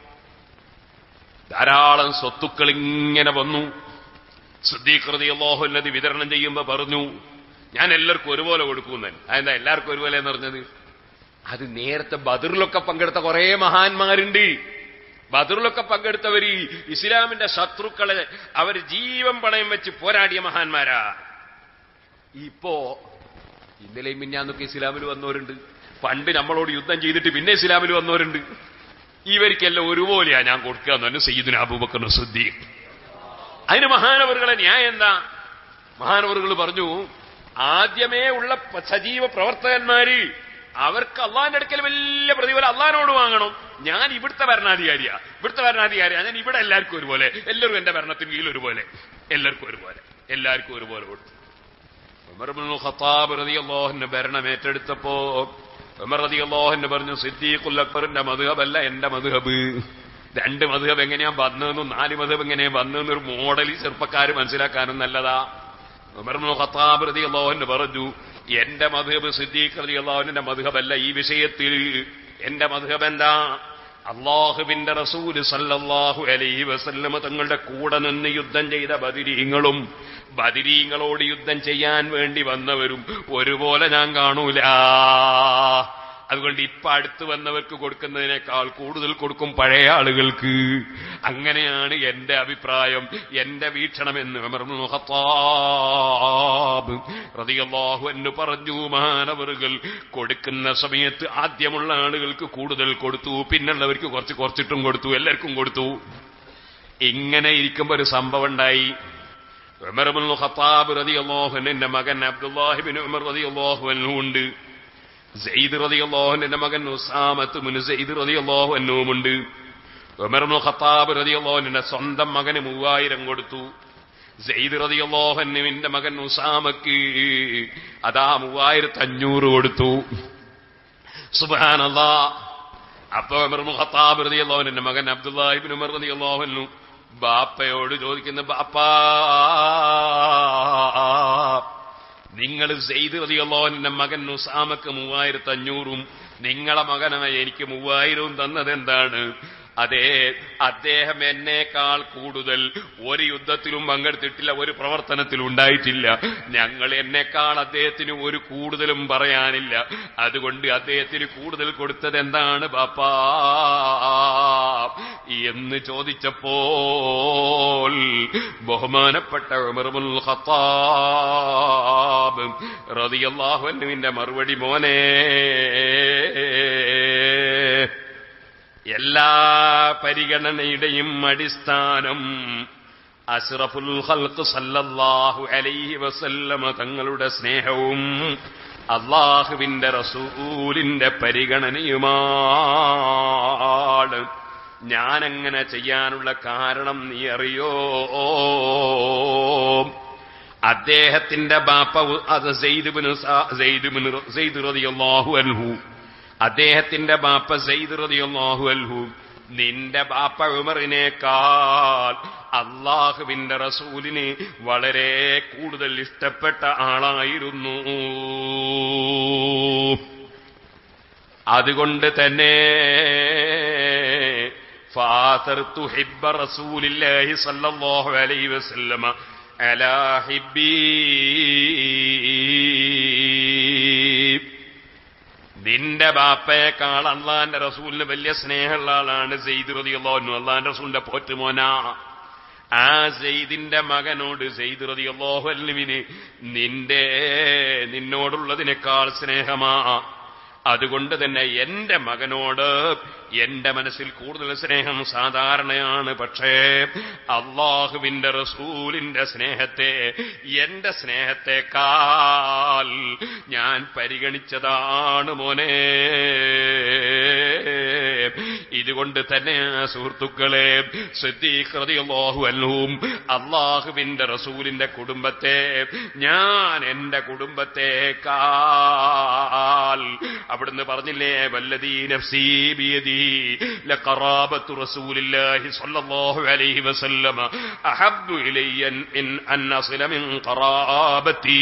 ധാരാളം സ്വത്തുക്കൾ ഇങ്ങനെ വന്നു സിദ്ദീഖ് റളിയല്ലാഹു അല്ലത് വിതരണം ചെയ്യുമ്പോൾ പറഞ്ഞു ഞാൻ എല്ലാവർക്കും ഒരുപോലെ കൊടുക്കുമെന്ന് അതെന്താ എല്ലാവർക്കും ഒരുപോലെ എന്ന് പറഞ്ഞത് അത് നേരത്തെ ബദറിലൊക്കെ പങ്കെടുത്ത കുറെ മഹാന്മാരുണ്ട് ബദറിലൊക്കെ പങ്കെടുത്തവര് ഇസ്ലാമിന്റെ ശത്രുക്കളെ അവർ ജീവൻ പണയം വെച്ച് പോരാടിയ മഹാന്മാരാ ഇപ്പോ ഇന്നലെയും മിന്നാന്നൊക്കെ ഇസ്ലാമിൽ വന്നവരുണ്ട് പണ്ട് നമ്മളോട് യുദ്ധം ചെയ്തിട്ട് പിന്നെ ഇസ്ലാമിൽ വന്നവരുണ്ട് ഇവർക്കെല്ലാം ഒരുപോലെയാ ഞാൻ കൊടുക്കുക എന്ന് പറഞ്ഞു സയ്യിദിന് അബൂബക്കർ സുദ്ദീഖ് അതിന് മഹാനവറുകളെ ന്യായം എന്താ മഹാനവറുകൾ പറഞ്ഞു ആദ്യമേ ഉള്ള പ- സജീവ പ്രവർത്തകന്മാര് അവർക്ക് അള്ളാന്റെ അടുക്കൽ വലിയ പ്രതിഫലം അള്ളഹാനോട് വാങ്ങണം ഞാൻ ഇവിടുത്തെ ഭരണാധികാരിയാ ഇവിടുത്തെ ഭരണാധികാരിയാ ഞാൻ ഇവിടെ എല്ലാവർക്കും ഒരുപോലെ എല്ലാവരും എന്റെ ഭരണത്തിന് കീഴിൽ ഒരുപോലെ എല്ലാവർക്കും ഒരുപോലെ എല്ലാവർക്കും ഒരുപോലെ കൊടുത്തു ഉമർ ഇബ്നുൽ ഖത്താബ് റളിയല്ലാഹുവിന്റെ ഭരണം ഏറ്റെടുത്തപ്പോ ഉമർ റളിയല്ലാഹുവിന് പറഞ്ഞു സിദ്ദീഖുൽ അക്ബറിന്റെ മദ്ഹബല്ല എന്റെ മദ്ഹബ് രണ്ട് മദ്ഹബ് എങ്ങനെയാ വന്നതെന്നും നാല് മദ്ഹബ് എങ്ങനെയാ വന്നതെന്നും ഒരു മോഡൽ ചെറുപ്പക്കാർ മനസ്സിലാക്കാനും നല്ലതാ ഉമർ ഇബ്നുൽ ഖത്താബ് റളിയല്ലാഹുവിന് പറഞ്ഞു എന്റെ മദ്ഹബ് സിദ്ദീഖ് റളിയല്ലാഹുവിന്റെ മദ്ഹബല്ല ഈ വിഷയത്തിൽ എന്റെ മദ്ഹബ് എന്താ അള്ളാഹുവിന്റെ റസൂല് സല്ലല്ലാഹു അലൈഹി വസല്ലമ തങ്ങളുടെ കൂടെ നിന്ന് യുദ്ധം ചെയ്ത ബദിരീങ്ങളും ബദിരീങ്ങളോട് യുദ്ധം ചെയ്യാൻ വേണ്ടി വന്നവരും ഒരുപോലെ ഞാൻ കാണൂല അതുകൊണ്ട് ഇപ്പൊ അടുത്ത് വന്നവർക്ക് കൊടുക്കുന്നതിനേക്കാൾ കൂടുതൽ കൊടുക്കും പഴയ ആളുകൾക്ക് അങ്ങനെയാണ് എന്റെ അഭിപ്രായം എന്റെ വീക്ഷണം എന്ന് ഉമർ ഇബ്നുൽ ഖത്താബ് റളിയല്ലാഹു അൻഹു പറഞ്ഞു മാനവറുകൾ കൊടുക്കുന്ന സമയത്ത് ആദ്യമുള്ള ആളുകൾക്ക് കൂടുതൽ കൊടുത്തു പിന്നുള്ളവർക്ക് കുറച്ച് കുറച്ചിട്ടും കൊടുത്തു എല്ലാവർക്കും കൊടുത്തു ഇങ്ങനെ ഇരിക്കുമ്പോ ഒരു സംഭവം ഉണ്ടായി ഉമർ ഇബ്നുൽ ഖത്താബ് റളിയല്ലാഹു അൻഹുവിന്റെ മകൻ അബ്ദുല്ലാഹിബിൻ ഉമർ റളിയല്ലാഹു അൻഹു ഉണ്ട് സെയ്ദ് റളിയല്ലാഹുവിന്റെ മകൻ ഉസാമത്ത് മുൻ സെയ്ദ് റളിയല്ലാഹു അൻഹുമുണ്ട് ഉമർ ഇബ്നുൽ ഖത്താബ് റളിയല്ലാഹുവിന്റെ സ്വന്തം മകന് മൂവായിരം കൊടുത്തു സെയ്ദ് റളിയല്ലാഹു അൻഹുവിന്റെ മകൻ ഉസാമക്ക് അതാ മൂവായിരത്തി അഞ്ഞൂറ് കൊടുത്തു സുബ്ഹാനല്ലാ അപ്പൊ ഉമർ ഇബ്നുൽ ഖത്താബ് റളിയല്ലാഹുവിന്റെ മകൻ അബ്ദുല്ലാഹിബ്നു ഉമർ റളിയല്ലാഹു അൻഹു ബാപ്പയോട് ചോദിക്കുന്നു ബാപ്പാ നിങ്ങൾ സെയ്ദ് റളിയല്ലാഹുവിന്റെ മകൻ ഉസാമക്ക് മൂവായിരത്തി അഞ്ഞൂറും നിങ്ങളെ മകനായ എനിക്ക് മൂവായിരവും തന്നത് എന്താണ് അതെ അദ്ദേഹം എന്നേക്കാൾ കൂടുതൽ ഒരു യുദ്ധത്തിലും പങ്കെടുത്തിട്ടില്ല ഒരു പ്രവർത്തനത്തിലും ഉണ്ടായിട്ടില്ല ഞങ്ങൾ എന്നേക്കാൾ അദ്ദേഹത്തിന് ഒരു കൂടുതലും പറയാനില്ല അതുകൊണ്ട് അദ്ദേഹത്തിന് കൂടുതൽ കൊടുത്തത് എന്താണ് ബാപ്പാ എന്ന് ചോദിച്ചപ്പോൾ ബഹുമാനപ്പെട്ട ഉമർമുൽ ഖത്താബ് റളിയല്ലാഹു അൻഹുവിന്റെ മറുപടി മോനെ എല്ലാ പരിഗണനയുടെയും അടിസ്ഥാനം അഷ്റഫുൽ ഖൽഖ് സല്ലല്ലാഹു അലൈഹി വസല്ലമ തങ്ങളുടെ സ്നേഹവും അള്ളാഹുവിന്റെ റസൂലിന്റെ പരിഗണനയുമാണ് ഞാനങ്ങനെ ചെയ്യാനുള്ള കാരണം നീ അറിയോ അദ്ദേഹത്തിന്റെ ബാപ്പ അത് സെയ്ദുബിന് സെയ്ദുബിന് സെയ്ദ് റളിയല്ലാഹു അൻഹു അദ്ദേഹത്തിന്റെ ബാപ്പ സെയ്ദ് റളിയല്ലാഹു അൻഹു നിന്റെ ബാപ്പ ഉമറിനേക്കാൾ അള്ളാഹുവിന്റെ റസൂലിന് വളരെ കൂടുതൽ ഇഷ്ടപ്പെട്ട ആളായിരുന്നു അതുകൊണ്ട് തന്നെ ഫാതർതു ഹിബ്ബ റസൂലില്ലാഹി സല്ലല്ലാഹു അലൈഹി വസല്ലമ അലാ ഹിബ്ബി നിന്റെ ബാപ്പയെക്കാൾ അള്ളാന്റെ റസൂലിന് വലിയ സ്നേഹമുള്ള ആളാണ് സെയ്ദ് റതിയല്ലോന്നു അള്ളാന്റെ റസൂലിന്റെ പോറ്റുമോന ആ സെയ്ദിന്റെ മകനോട് സെയ്ദ് റതിയല്ലോഹല്ലുവിന് നിന്റെ നിന്നോടുള്ളതിനേക്കാൾ സ്നേഹമാ അതുകൊണ്ട് തന്നെ എന്റെ മകനോട് എന്റെ മനസ്സിൽ കൂടുതൽ സ്നേഹം സാധാരണയാണ് പക്ഷേ അള്ളാഹുവിന്റെ റസൂലിന്റെ സ്നേഹത്തെ എന്റെ സ്നേഹത്തെക്കാൾ ഞാൻ പരിഗണിച്ചതാണ് മോനെ ഇതുകൊണ്ട് തന്നെ സുഹൃത്തുക്കളെ സിദ്ധീകൃതിയല്ലാഹു അല്ലും അള്ളാഹുവിന്റെ റസൂലിന്റെ കുടുംബത്തെ ഞാൻ എന്റെ കുടുംബത്തെക്കാൾ അവിടുന്ന് പറഞ്ഞില്ലേ വല്ലതീ നഫ്സീ ബിയദി ലഖറാബത്തു റസൂലില്ലാഹി സ്വല്ലല്ലാഹു അലൈഹി വസല്ലമ അഹബ്ബു ഇലയ്യ ഇൻ അൻ അസില മിൻ ഖറാബത്തി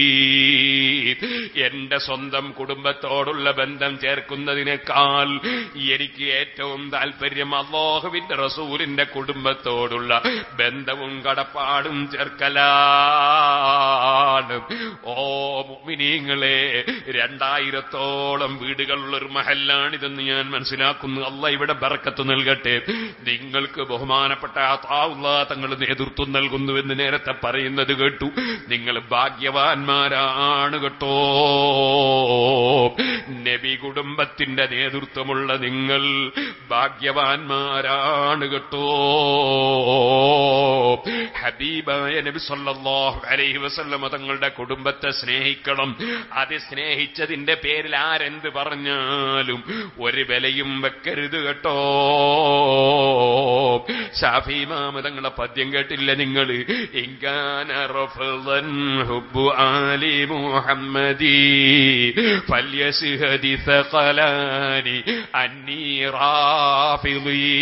എന്റെ സ്വന്തം കുടുംബത്തോടുള്ള ബന്ധം ചേർക്കുന്നതിനേക്കാൾ എനിക്ക് ഏറ്റവും താല്പര്യം അള്ളാഹുവിന്റെ റസൂലിന്റെ കുടുംബത്തോടുള്ള ബന്ധവും കടപ്പാടും ചേർക്കലാണ് ഓ മുഅ്മിനീങ്ങളെ രണ്ടായിരത്തോളം വീടുകളുള്ള ഒരു മഹല്ലാണിതെന്ന് ഞാൻ മനസ്സിലാക്കുന്നു അല്ല ഇവിടെ ബറക്കത്ത് നൽകട്ടെ നിങ്ങൾക്ക് ബഹുമാനപ്പെട്ട താവുള്ള തങ്ങൾ നേതൃത്വം നൽകുന്നുവെന്ന് നേരത്തെ പറയുന്നത് കേട്ടു നിങ്ങൾ ഭാഗ്യവാന്മാരാണ് കേട്ടോ നബി കുടുംബത്തിന്റെ നേതൃത്വമുള്ള നിങ്ങൾ ഭാഗ്യവാന്മാരാണ് കേട്ടോ ഹബീബായ നബി സല്ലല്ലാഹു അലൈഹി വസല്ലമ തങ്ങളുടെ കുടുംബത്തെ സ്നേഹിക്കണം അത് സ്നേഹിച്ചതിന്റെ പേരിൽ ആരെന്ത് പറഞ്ഞാലും ഒരു വിലയും വെക്കരുത് കേട്ടോ ഷാഫി മാമ തങ്ങളെ പദ്യം കേട്ടില്ല നിങ്ങൾ ഇങ്കാന റഫളൻ ഹുബ്ബു ആലി മുഹമ്മദി ഫല്യസ്ഹദി ثقلاني أني رافضي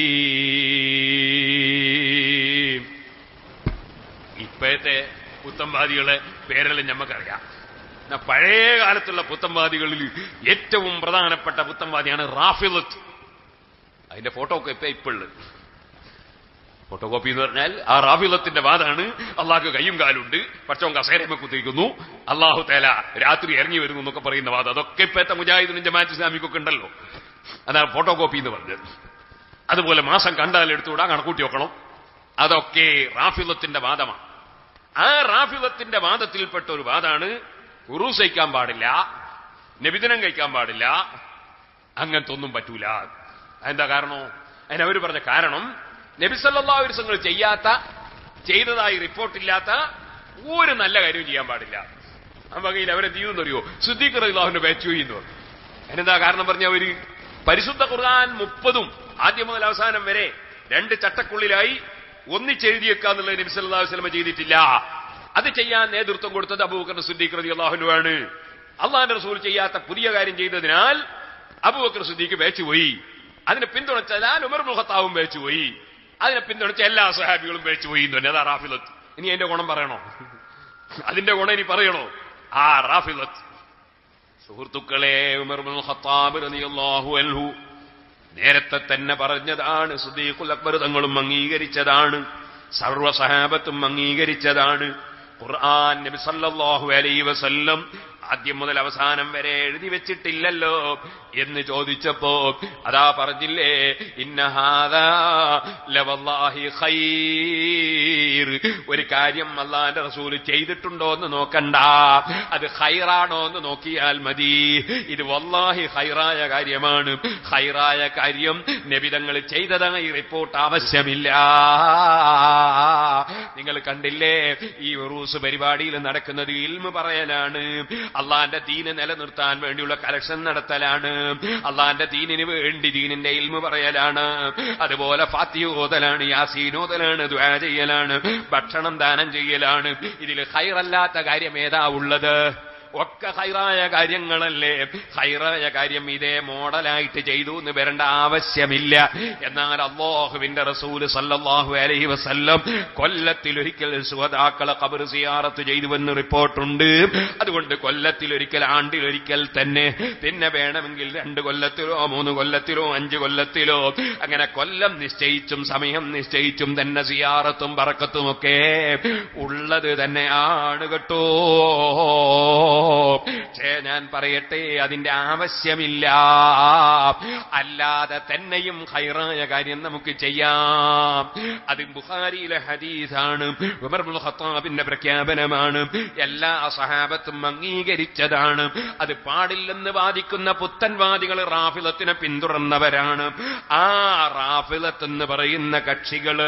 ഇപ്പോഴത്തെ പുത്തംവാദികളെ പേരെല്ലാം ഞമ്മക്കറിയാം എന്നാ പഴയ കാലത്തുള്ള പുത്തംവാദികളിൽ ഏറ്റവും പ്രധാനപ്പെട്ട പുത്തംവാദിയാണ് റാഫിലത്ത് അതിന്റെ ഫോട്ടോ ഒക്കെ ഇപ്പൊ ഇപ്പോഴുള്ളത് ഫോട്ടോ കോപ്പി എന്ന് പറഞ്ഞാൽ ആ റാഫിലത്തിന്റെ വാദാണ് അള്ളാഹ്ക്ക് കയ്യും കാലുണ്ട് പക്ഷോ കസേരമ കുത്തിരിക്കുന്നു അള്ളാഹു തേല രാത്രി ഇറങ്ങി വരുന്നു എന്നൊക്കെ പറയുന്ന വാദം അതൊക്കെ ഇപ്പോഴത്തെ മുജാഹിദിനും ജമാഅത്ത് ഇസ്ലാമിക്കൊക്കെ ഉണ്ടല്ലോ അതാണ് ഫോട്ടോ കോപ്പി എന്ന് പറഞ്ഞത് അതുപോലെ മാസം കണ്ടാൽ എടുത്തുകൂടാ കണക്കൂട്ടി വെക്കണം അതൊക്കെ റാഫിലത്തിന്റെ വാദമാണ് ആ റാഫിലത്തിന്റെ വാദത്തിൽപ്പെട്ട ഒരു വാദാണ് ഉറൂസ് കഴിക്കാൻ പാടില്ല നബിദിനം കഴിക്കാൻ പാടില്ല അങ്ങനത്തെ ഒന്നും പറ്റൂല എന്താ കാരണോ അതിനവര് പറഞ്ഞ കാരണം നബിസല്ലാവിസങ്ങൾ ചെയ്യാത്ത ചെയ്തതായി റിപ്പോർട്ടില്ലാത്ത ഒരു നല്ല കാര്യവും ചെയ്യാൻ പാടില്ല ആ വകയിൽ അവരെന്ത് ചെയ്യുമെന്നറിയോ സിദ്ദീഖ് റഹിലാഹുവിന്റെ ബാച്ച് ചെയ്യുന്നു അതിനെന്താ കാരണം പറഞ്ഞ അവര് പരിശുദ്ധ ഖുർആൻ മുപ്പതും ആദ്യം മുതൽ അവസാനം വരെ രണ്ട് ചട്ടക്കുള്ളിലായി ഒന്നിച്ചെഴുതിയേക്കാന്നുള്ളത് നബി സല്ലല്ലാഹു അലൈഹി വസല്ലം ചെയ്തിട്ടില്ല അത് ചെയ്യാൻ നേതൃത്വം കൊടുത്തത് അബൂബക്കർ സിദ്ദീഖ് റളിയല്ലാഹു ആണ് അള്ളാഹിന്റെ റസൂൽ ചെയ്യാത്ത പുതിയ കാര്യം ചെയ്തതിനാൽ അബൂബക്കർ സിദ്ദീഖ് വേച്ചുപോയി അതിനെ പിന്തുണച്ചാൽ ഉമർ മുഖത്താവും വേച്ചുപോയി അതിനെ പിന്തുണച്ച എല്ലാ സഹാബികളും വേച്ചുപോയി എന്ന് തന്നെ അതാ റാഫിലത്ത് ഇനി എന്റെ ഗുണം പറയണോ അതിന്റെ ഗുണം ഇനി പറയണോ ആ റാഫിലത്ത് സുഹൃത്തുക്കളെ ഉമർ ബിൻ ഖത്താബ് റളിയല്ലാഹു അൻഹു നേരത്തെ തന്നെ പറഞ്ഞതാണ് സുദീഖുൽ അക്ബർ തങ്ങളും അംഗീകരിച്ചതാണ് സർവ സഹാബത്തും അംഗീകരിച്ചതാണ് ഖുർആൻ നബി സല്ലല്ലാഹു അലൈഹി വസല്ലം ആദ്യം മുതൽ അവസാനം വരെ എഴുതി വെച്ചിട്ടില്ലല്ലോ എന്ന് ചോദിച്ചപ്പോ അതാ പറഞ്ഞില്ലേ ഇന്നഹാദാ ലവല്ലാഹി ഖൈർ ഒരു കാര്യം അള്ളാന്റെ റസൂല് ചെയ്തിട്ടുണ്ടോ എന്ന് നോക്കണ്ട അത് ഹൈറാണോ എന്ന് നോക്കിയാൽ മതി ഇത് വല്ലാഹി ഹൈറായ കാര്യമാണ് ഹൈറായ കാര്യം നബിതങ്ങൾ ചെയ്തതായി റിപ്പോർട്ട് ആവശ്യമില്ല നിങ്ങൾ കണ്ടില്ലേ ഈ ഉറൂസ് പരിപാടിയിൽ നടക്കുന്നത് ഇൽമ പറയലാണ് അള്ളാന്റെ ദീന് നിലനിർത്താൻ വേണ്ടിയുള്ള കലക്ഷൻ നടത്തലാണ് അള്ളാന്റെ ദീനിന് വേണ്ടി ദീനിന്റെ ഇൽമ പറയലാണ് അതുപോലെ ഫാത്തിയ ഓതലാണ് യാസീൻ ഓതലാണ് ദ്വാ ചെയ്യലാണ് ഭക്ഷണം ദാനം ചെയ്യലാണ് ഇതിൽ ഹൈറല്ലാത്ത കാര്യം ഏതാ ഉള്ളത് ഒക്കെ ഹൈറായ കാര്യങ്ങളല്ലേ ഹൈറായ കാര്യം ഇതേ മോഡലായിട്ട് ചെയ്തു എന്ന് വരേണ്ട ആവശ്യമില്ല എന്നാൽ അള്ളാഹുവിന്റെ റസൂല് സല്ലല്ലാഹു അലൈഹി വസല്ലം കൊല്ലത്തിലൊരിക്കൽ സുഹതാക്കളെ കബർ സിയാറത്ത് ചെയ്തുവെന്ന് റിപ്പോർട്ടുണ്ട് അതുകൊണ്ട് കൊല്ലത്തിലൊരിക്കൽ ആണ്ടിലൊരിക്കൽ തന്നെ പിന്നെ വേണമെങ്കിൽ രണ്ട് കൊല്ലത്തിലോ മൂന്ന് കൊല്ലത്തിലോ അഞ്ച് കൊല്ലത്തിലോ അങ്ങനെ കൊല്ലം നിശ്ചയിച്ചും സമയം നിശ്ചയിച്ചും തന്നെ സിയാറത്തും പറക്കത്തും ഒക്കെ ഉള്ളത് തന്നെയാണ് കേട്ടോ പക്ഷേ ഞാൻ പറയട്ടെ അതിന്റെ ആവശ്യമില്ല അല്ലാതെ തന്നെയും ഹൈറായ കാര്യം നമുക്ക് ചെയ്യാം അത് ബുഖാരിയിലെ ഹദീസാണ് ഉമർബുൽ ഖത്താബിന്റെ പ്രഖ്യാപനമാണ് എല്ലാ സഹാബത്തും അംഗീകരിച്ചതാണ് അത് പാടില്ലെന്ന് വാദിക്കുന്ന പുത്തൻവാദികൾ റാഫിലത്തിനെ പിന്തുടർന്നവരാണ് ആ റാഫിലത്ത് എന്ന് പറയുന്ന കക്ഷികള്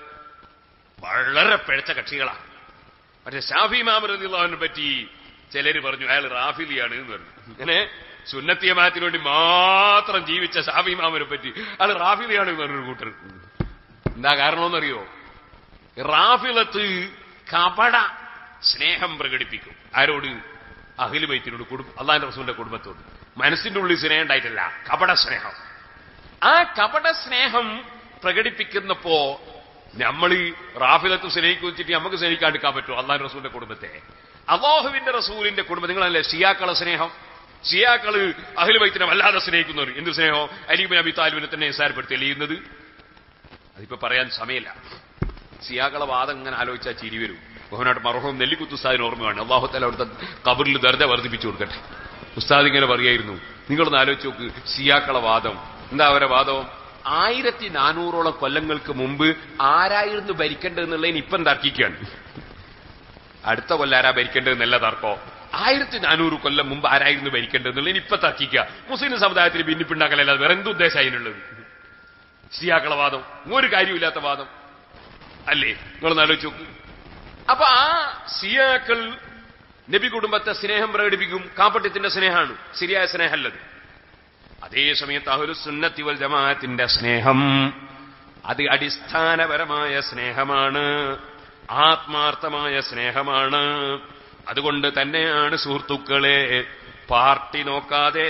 വളരെ പിഴച്ച കക്ഷികളാണ് മറ്റേ ഷാഫി മാമറിനെ പറ്റി ചിലര് പറഞ്ഞു അയാൾ റാഫിലിയാണ് എന്ന് പറഞ്ഞു അങ്ങനെ സുന്നത്തിയമാത്തിന് വേണ്ടി മാത്രം ജീവിച്ച ഷാഫി മാമനെ പറ്റി അയാൾ റാഫിലിയാണ് എന്ന് പറഞ്ഞൊരു കൂട്ടർ എന്താ കാരണമെന്നറിയോ റാഫിലത്ത് കപട സ്നേഹം പ്രകടിപ്പിക്കും ആരോട് അഖിൽ ബൈത്തിനോട് കുടുംബ അള്ളാന്റെ റസൂലിന്റെ കുടുംബത്തോട് മനസ്സിന്റെ ഉള്ളിൽ സ്നേഹം ഉണ്ടായിട്ടില്ല കപട സ്നേഹം ആ കപട സ്നേഹം പ്രകടിപ്പിക്കുന്നപ്പോ നമ്മൾ റാഫിലത്ത് സ്നേഹിക്കും വെച്ചിട്ട് നമുക്ക് സ്നേഹിക്കാണ്ടിരിക്കാൻ പറ്റുമോ അള്ളാഹ് റസൂലിന്റെ കുടുംബത്തെ അള്ളാഹുവിന്റെ റസൂലിന്റെ കുടുംബം നിങ്ങളല്ലേ ഷിയാക്കളെ സ്നേഹം ഷിയാക്കള് അഹിൽ വൈത്തിനെ വല്ലാതെ സ്നേഹിക്കുന്നവർ എന്ത് സ്നേഹം അലീബിൻ അബി താലിബിനെ തന്നെ നിസാരപ്പെടുത്തി എളിയുന്നത് അതിപ്പോ പറയാൻ സമയമില്ല ഷിയാക്കളെ വാദം ഇങ്ങനെ ആലോചിച്ചാൽ ചിരി വരും ബഹുനാട്ട് മർഹവും നെല്ലിക്കുത്ത് ഉസ്താദിന് ഓർമ്മയാണ് അള്ളാഹുത്തല അവിടുത്തെ കബറിൽ ദർജ വർദ്ധിപ്പിച്ചു കൊടുക്കട്ടെ ഉസ്താദ് ഇങ്ങനെ പറയായിരുന്നു നിങ്ങളൊന്ന് ആലോചിച്ച് നോക്ക് ഷിയാക്കളെ വാദം എന്താ അവരെ വാദം ആയിരത്തി നാനൂറോളം കൊല്ലങ്ങൾക്ക് മുമ്പ് ആരായിരുന്നു ഭരിക്കേണ്ടതെന്നുള്ളതിന് ഇപ്പം തർക്കിക്കുകയാണ് അടുത്ത കൊല്ലം ആരാ ഭരിക്കേണ്ടതെന്നല്ല തർക്കോ ആയിരത്തി നാനൂറ് കൊല്ലം മുമ്പ് ആരായിരുന്നു ഭരിക്കേണ്ടതെന്നുള്ളതിന് ഇപ്പൊ തർക്കിക്കുക മുസ്ലിം സമുദായത്തിൽ ഭിന്നിപ്പുണ്ടാക്കലല്ലാതെ വേറെ എന്ത് ഉദ്ദേശം അതിനുള്ളത് ഷിയാക്കള വാദം ഒരു കാര്യമില്ലാത്ത വാദം അല്ലേ നിങ്ങളൊന്ന് ആലോചിച്ച് നോക്ക് അപ്പൊ ആ സിയാക്കൾ നബി കുടുംബത്തെ സ്നേഹം പ്രകടിപ്പിക്കും കാപ്പട്യത്തിന്റെ സ്നേഹമാണ് ശരിയായ സ്നേഹമല്ലത് അതേ സമയത്ത് അഹുലു സുന്നത്തി വൽ ജമാഅത്തിന്റെ സ്നേഹം അത് അടിസ്ഥാനപരമായ സ്നേഹമാണ് ആത്മാർത്ഥമായ സ്നേഹമാണ് അതുകൊണ്ട് തന്നെയാണ് സുഹൃത്തുക്കളെ പാർട്ടി നോക്കാതെ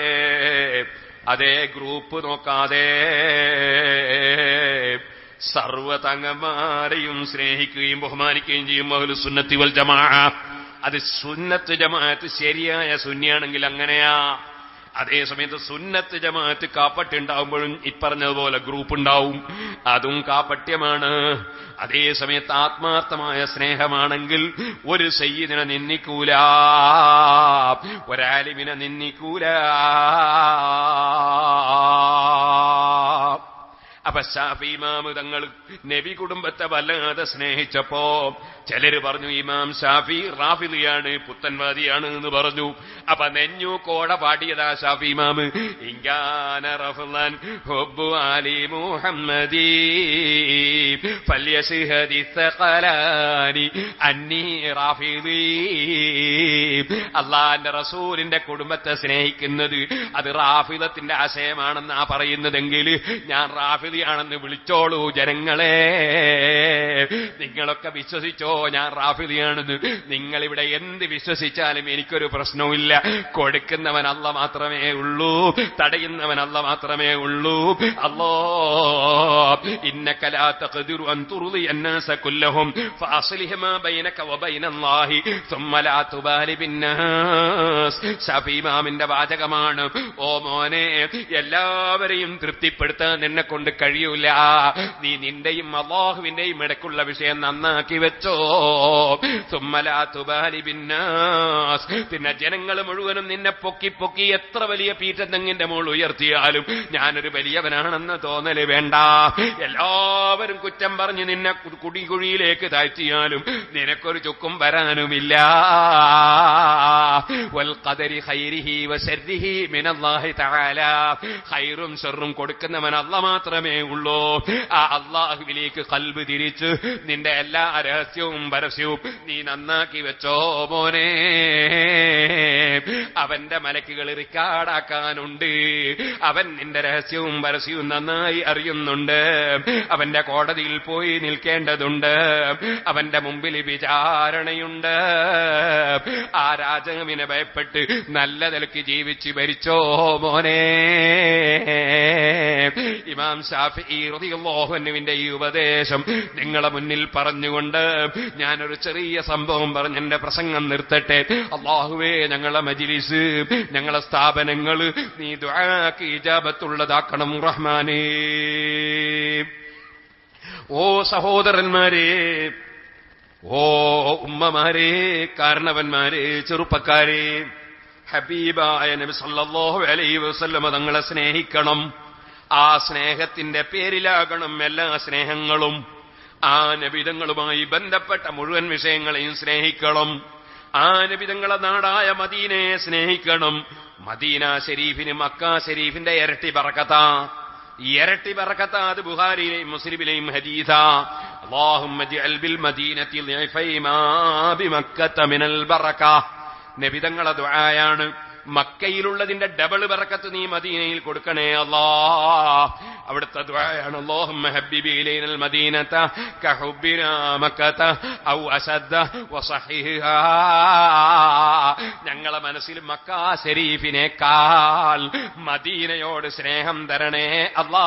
അതേ ഗ്രൂപ്പ് നോക്കാതെ സർവതങ്ങന്മാരെയും സ്നേഹിക്കുകയും ബഹുമാനിക്കുകയും ചെയ്യും അഹുലു സുന്നത്തി വൽ ജമാ അത് സുന്നത്ത് ജമാഅത്ത് ശരിയായ സുന്നിയാണെങ്കിൽ അങ്ങനെയാ അതേ സമയത്ത് സുന്നത്ത് ജമാഅത്ത് കാപ്പട്ടുണ്ടാവുമ്പോഴും ഇപ്പറഞ്ഞതുപോലെ ഗ്രൂപ്പ് ഉണ്ടാവും അതും കാപ്പട്യമാണ് അതേ സമയത്ത് ആത്മാർത്ഥമായ സ്നേഹമാണെങ്കിൽ ഒരു സയ്യിദിനെ നിന്ദിക്കൂല ഒരാലിമിനെ നിന്ദിക്കൂല അപ്പൊ ഷാഫി ഇമാം തങ്ങൾ നബി കുടുംബത്തെ വല്ലാതെ സ്നേഹിച്ചപ്പോ ചിലര് പറഞ്ഞു ഇമാം ഷാഫി റാഫിലിയാണ് പുത്തൻവാദിയാണ് എന്ന് പറഞ്ഞു അപ്പൊ നെഞ്ഞു കോട പാടിയതാ ഷാഫി ഇമാം ഇങ്കാന റഫ്ലൻ ഹുബ്ബു അലി മുഹമ്മദി ഫല്യസ്ഹദി സഖലാനി അന്നി റാഫിലി അള്ളാന്റെ റസൂലിന്റെ കുടുംബത്തെ സ്നേഹിക്കുന്നത് അത് റാഫിലത്തിന്റെ ആശയമാണെന്നാ പറയുന്നതെങ്കിൽ ഞാൻ റാഫിലിയാണെന്ന് വിളിച്ചോളൂ ജനങ്ങളെ നിങ്ങളൊക്കെ വിശ്വസിച്ചോ ഞാൻ റാഫിലിയാണെന്ന് നിങ്ങളിവിടെ എന്ത് വിശ്വസിച്ചാലും എനിക്കൊരു പ്രശ്നവുമില്ല കൊടുക്കുന്നവൻ അല്ല മാത്രമേ ഉള്ളൂ തടയുന്നവൻ അല്ല മാത്രമേ ഉള്ളൂ അല്ലോ ഇന്നക്കലാത്ത الناس كلهم فأصلح ما بينك وبين الله ثم لا تبالي بالناس ഷാഫി ഇമാമിന്റെ വാചകമാണ് ഓ മോനെ എല്ലാവരെയും തൃപ്തിപ്പെടുത്താൻ നിന്നെ കൊണ്ട് കഴിയൂല നീ നിന്റെയും അള്ളാഹുവിന്റെയും ഇടയ്ക്കുള്ള വിഷയം നന്നാക്കി വെച്ചോ സുമ്മലാ തുബാലി ബിന്നാസ് പിന്നെ ജനങ്ങൾ മുഴുവനും നിന്നെ പൊക്കി പൊക്കി എത്ര വലിയ പീറ്റത്തെങ്ങിന്റെ മുകൾ ഉയർത്തിയാലും ഞാനൊരു വലിയവനാണെന്ന് തോന്നല് വേണ്ട എല്ലാവരും കുറ്റം പറഞ്ഞ് നിന്നെ കു- കുടികുഴിയിലേക്ക് താഴ്ത്തിയാലും നിനക്കൊരു ചുക്കും വരാനുമില്ല വൽഖദരി ഖൈരിഹി വശർരിഹി മിനല്ലാഹി തആല ഖൈറും ഷർറും കൊടുക്കുന്നവൻ അല്ല മാത്രമേ ഉള്ളൂ ആ അള്ളാഹുവിലേക്ക് കൽബ് തിരിച്ച് നിന്റെ എല്ലാ രഹസ്യവും പരസ്യവും നീ നന്നാക്കി വെച്ചോ മോനെ അവന്റെ മലക്കുകൾ റിക്കാർഡാക്കാനുണ്ട് അവൻ നിന്റെ രഹസ്യവും പരസ്യവും നന്നായി അറിയുന്നുണ്ട് അവന്റെ കോടതിയിൽ പോയി നിൽക്കേണ്ടതുണ്ട് അവന്റെ മുമ്പിൽ വിചാരണയുണ്ട് ആ രാജാവിനെ ഭയപ്പെട്ട് നല്ല നിലയ്ക്ക് ജീവിച്ച് ഭരിച്ചോ മോനെ ഇമാം ഷാഫി റളിയല്ലാഹുവിന്റെ ഈ ഉപദേശം നിങ്ങളെ മുന്നിൽ പറഞ്ഞുകൊണ്ട് ഞാനൊരു ചെറിയ സംഭവം പറഞ്ഞ് എന്റെ പ്രസംഗം നിർത്തട്ടെ അള്ളാഹുവേ ഞങ്ങളെ മജിലിസ് ഞങ്ങളെ സ്ഥാപനങ്ങൾ നീ ദുആക്ക് ഇജാബത്തുള്ളതാക്കണം റഹ്മാനേ ഓ സഹോദരന്മാരെ ഓ ഉമ്മമാരെ കാരണവന്മാരെ ചെറുപ്പക്കാരെ ഹബീബായ നബി സല്ലല്ലാഹു അലൈഹി വസല്ലമ തങ്ങളെ സ്നേഹിക്കണം ആ സ്നേഹത്തിന്റെ പേരിലാകണം എല്ലാ സ്നേഹങ്ങളും ആ നബിതങ്ങളുമായി ബന്ധപ്പെട്ട മുഴുവൻ വിഷയങ്ങളെയും സ്നേഹിക്കണം ആ നബിതങ്ങളെ നാടായ മദീനയെ സ്നേഹിക്കണം മദീന ഷെരീഫിന് മക്ക ഷെരീഫിന്റെ ഇരട്ടി പറക്കത്താ ഇരട്ടി ബറക്കത്ത അത് ബുഹാരിയിലെയും മുസ്ലിമിലെയും ഹദീസ اللهم اجعل بالمدينة ضعفي ما بمكة من البركة നബിതങ്ങളെ ദുആയാണ് മക്കയിലുള്ളതിന്റെ ഡബിൾ ബറക്കത്ത് നീ മദീനയിൽ കൊടുക്കണേ അല്ലാ അവിടുത്തെ ദുആയാണ് അല്ലാഹുമ്മ ഹബ്ബിബി ഇലൈനൽ മദീനത കഹുബ്ബിനാ മക്കത ഔ അസദ്ദ വസഹിഹാ ഞങ്ങളെ മനസ്സിൽ മക്ക ശരീഫിനേക്കാൾ മദീനയോട് സ്നേഹം തരണേ അല്ലാ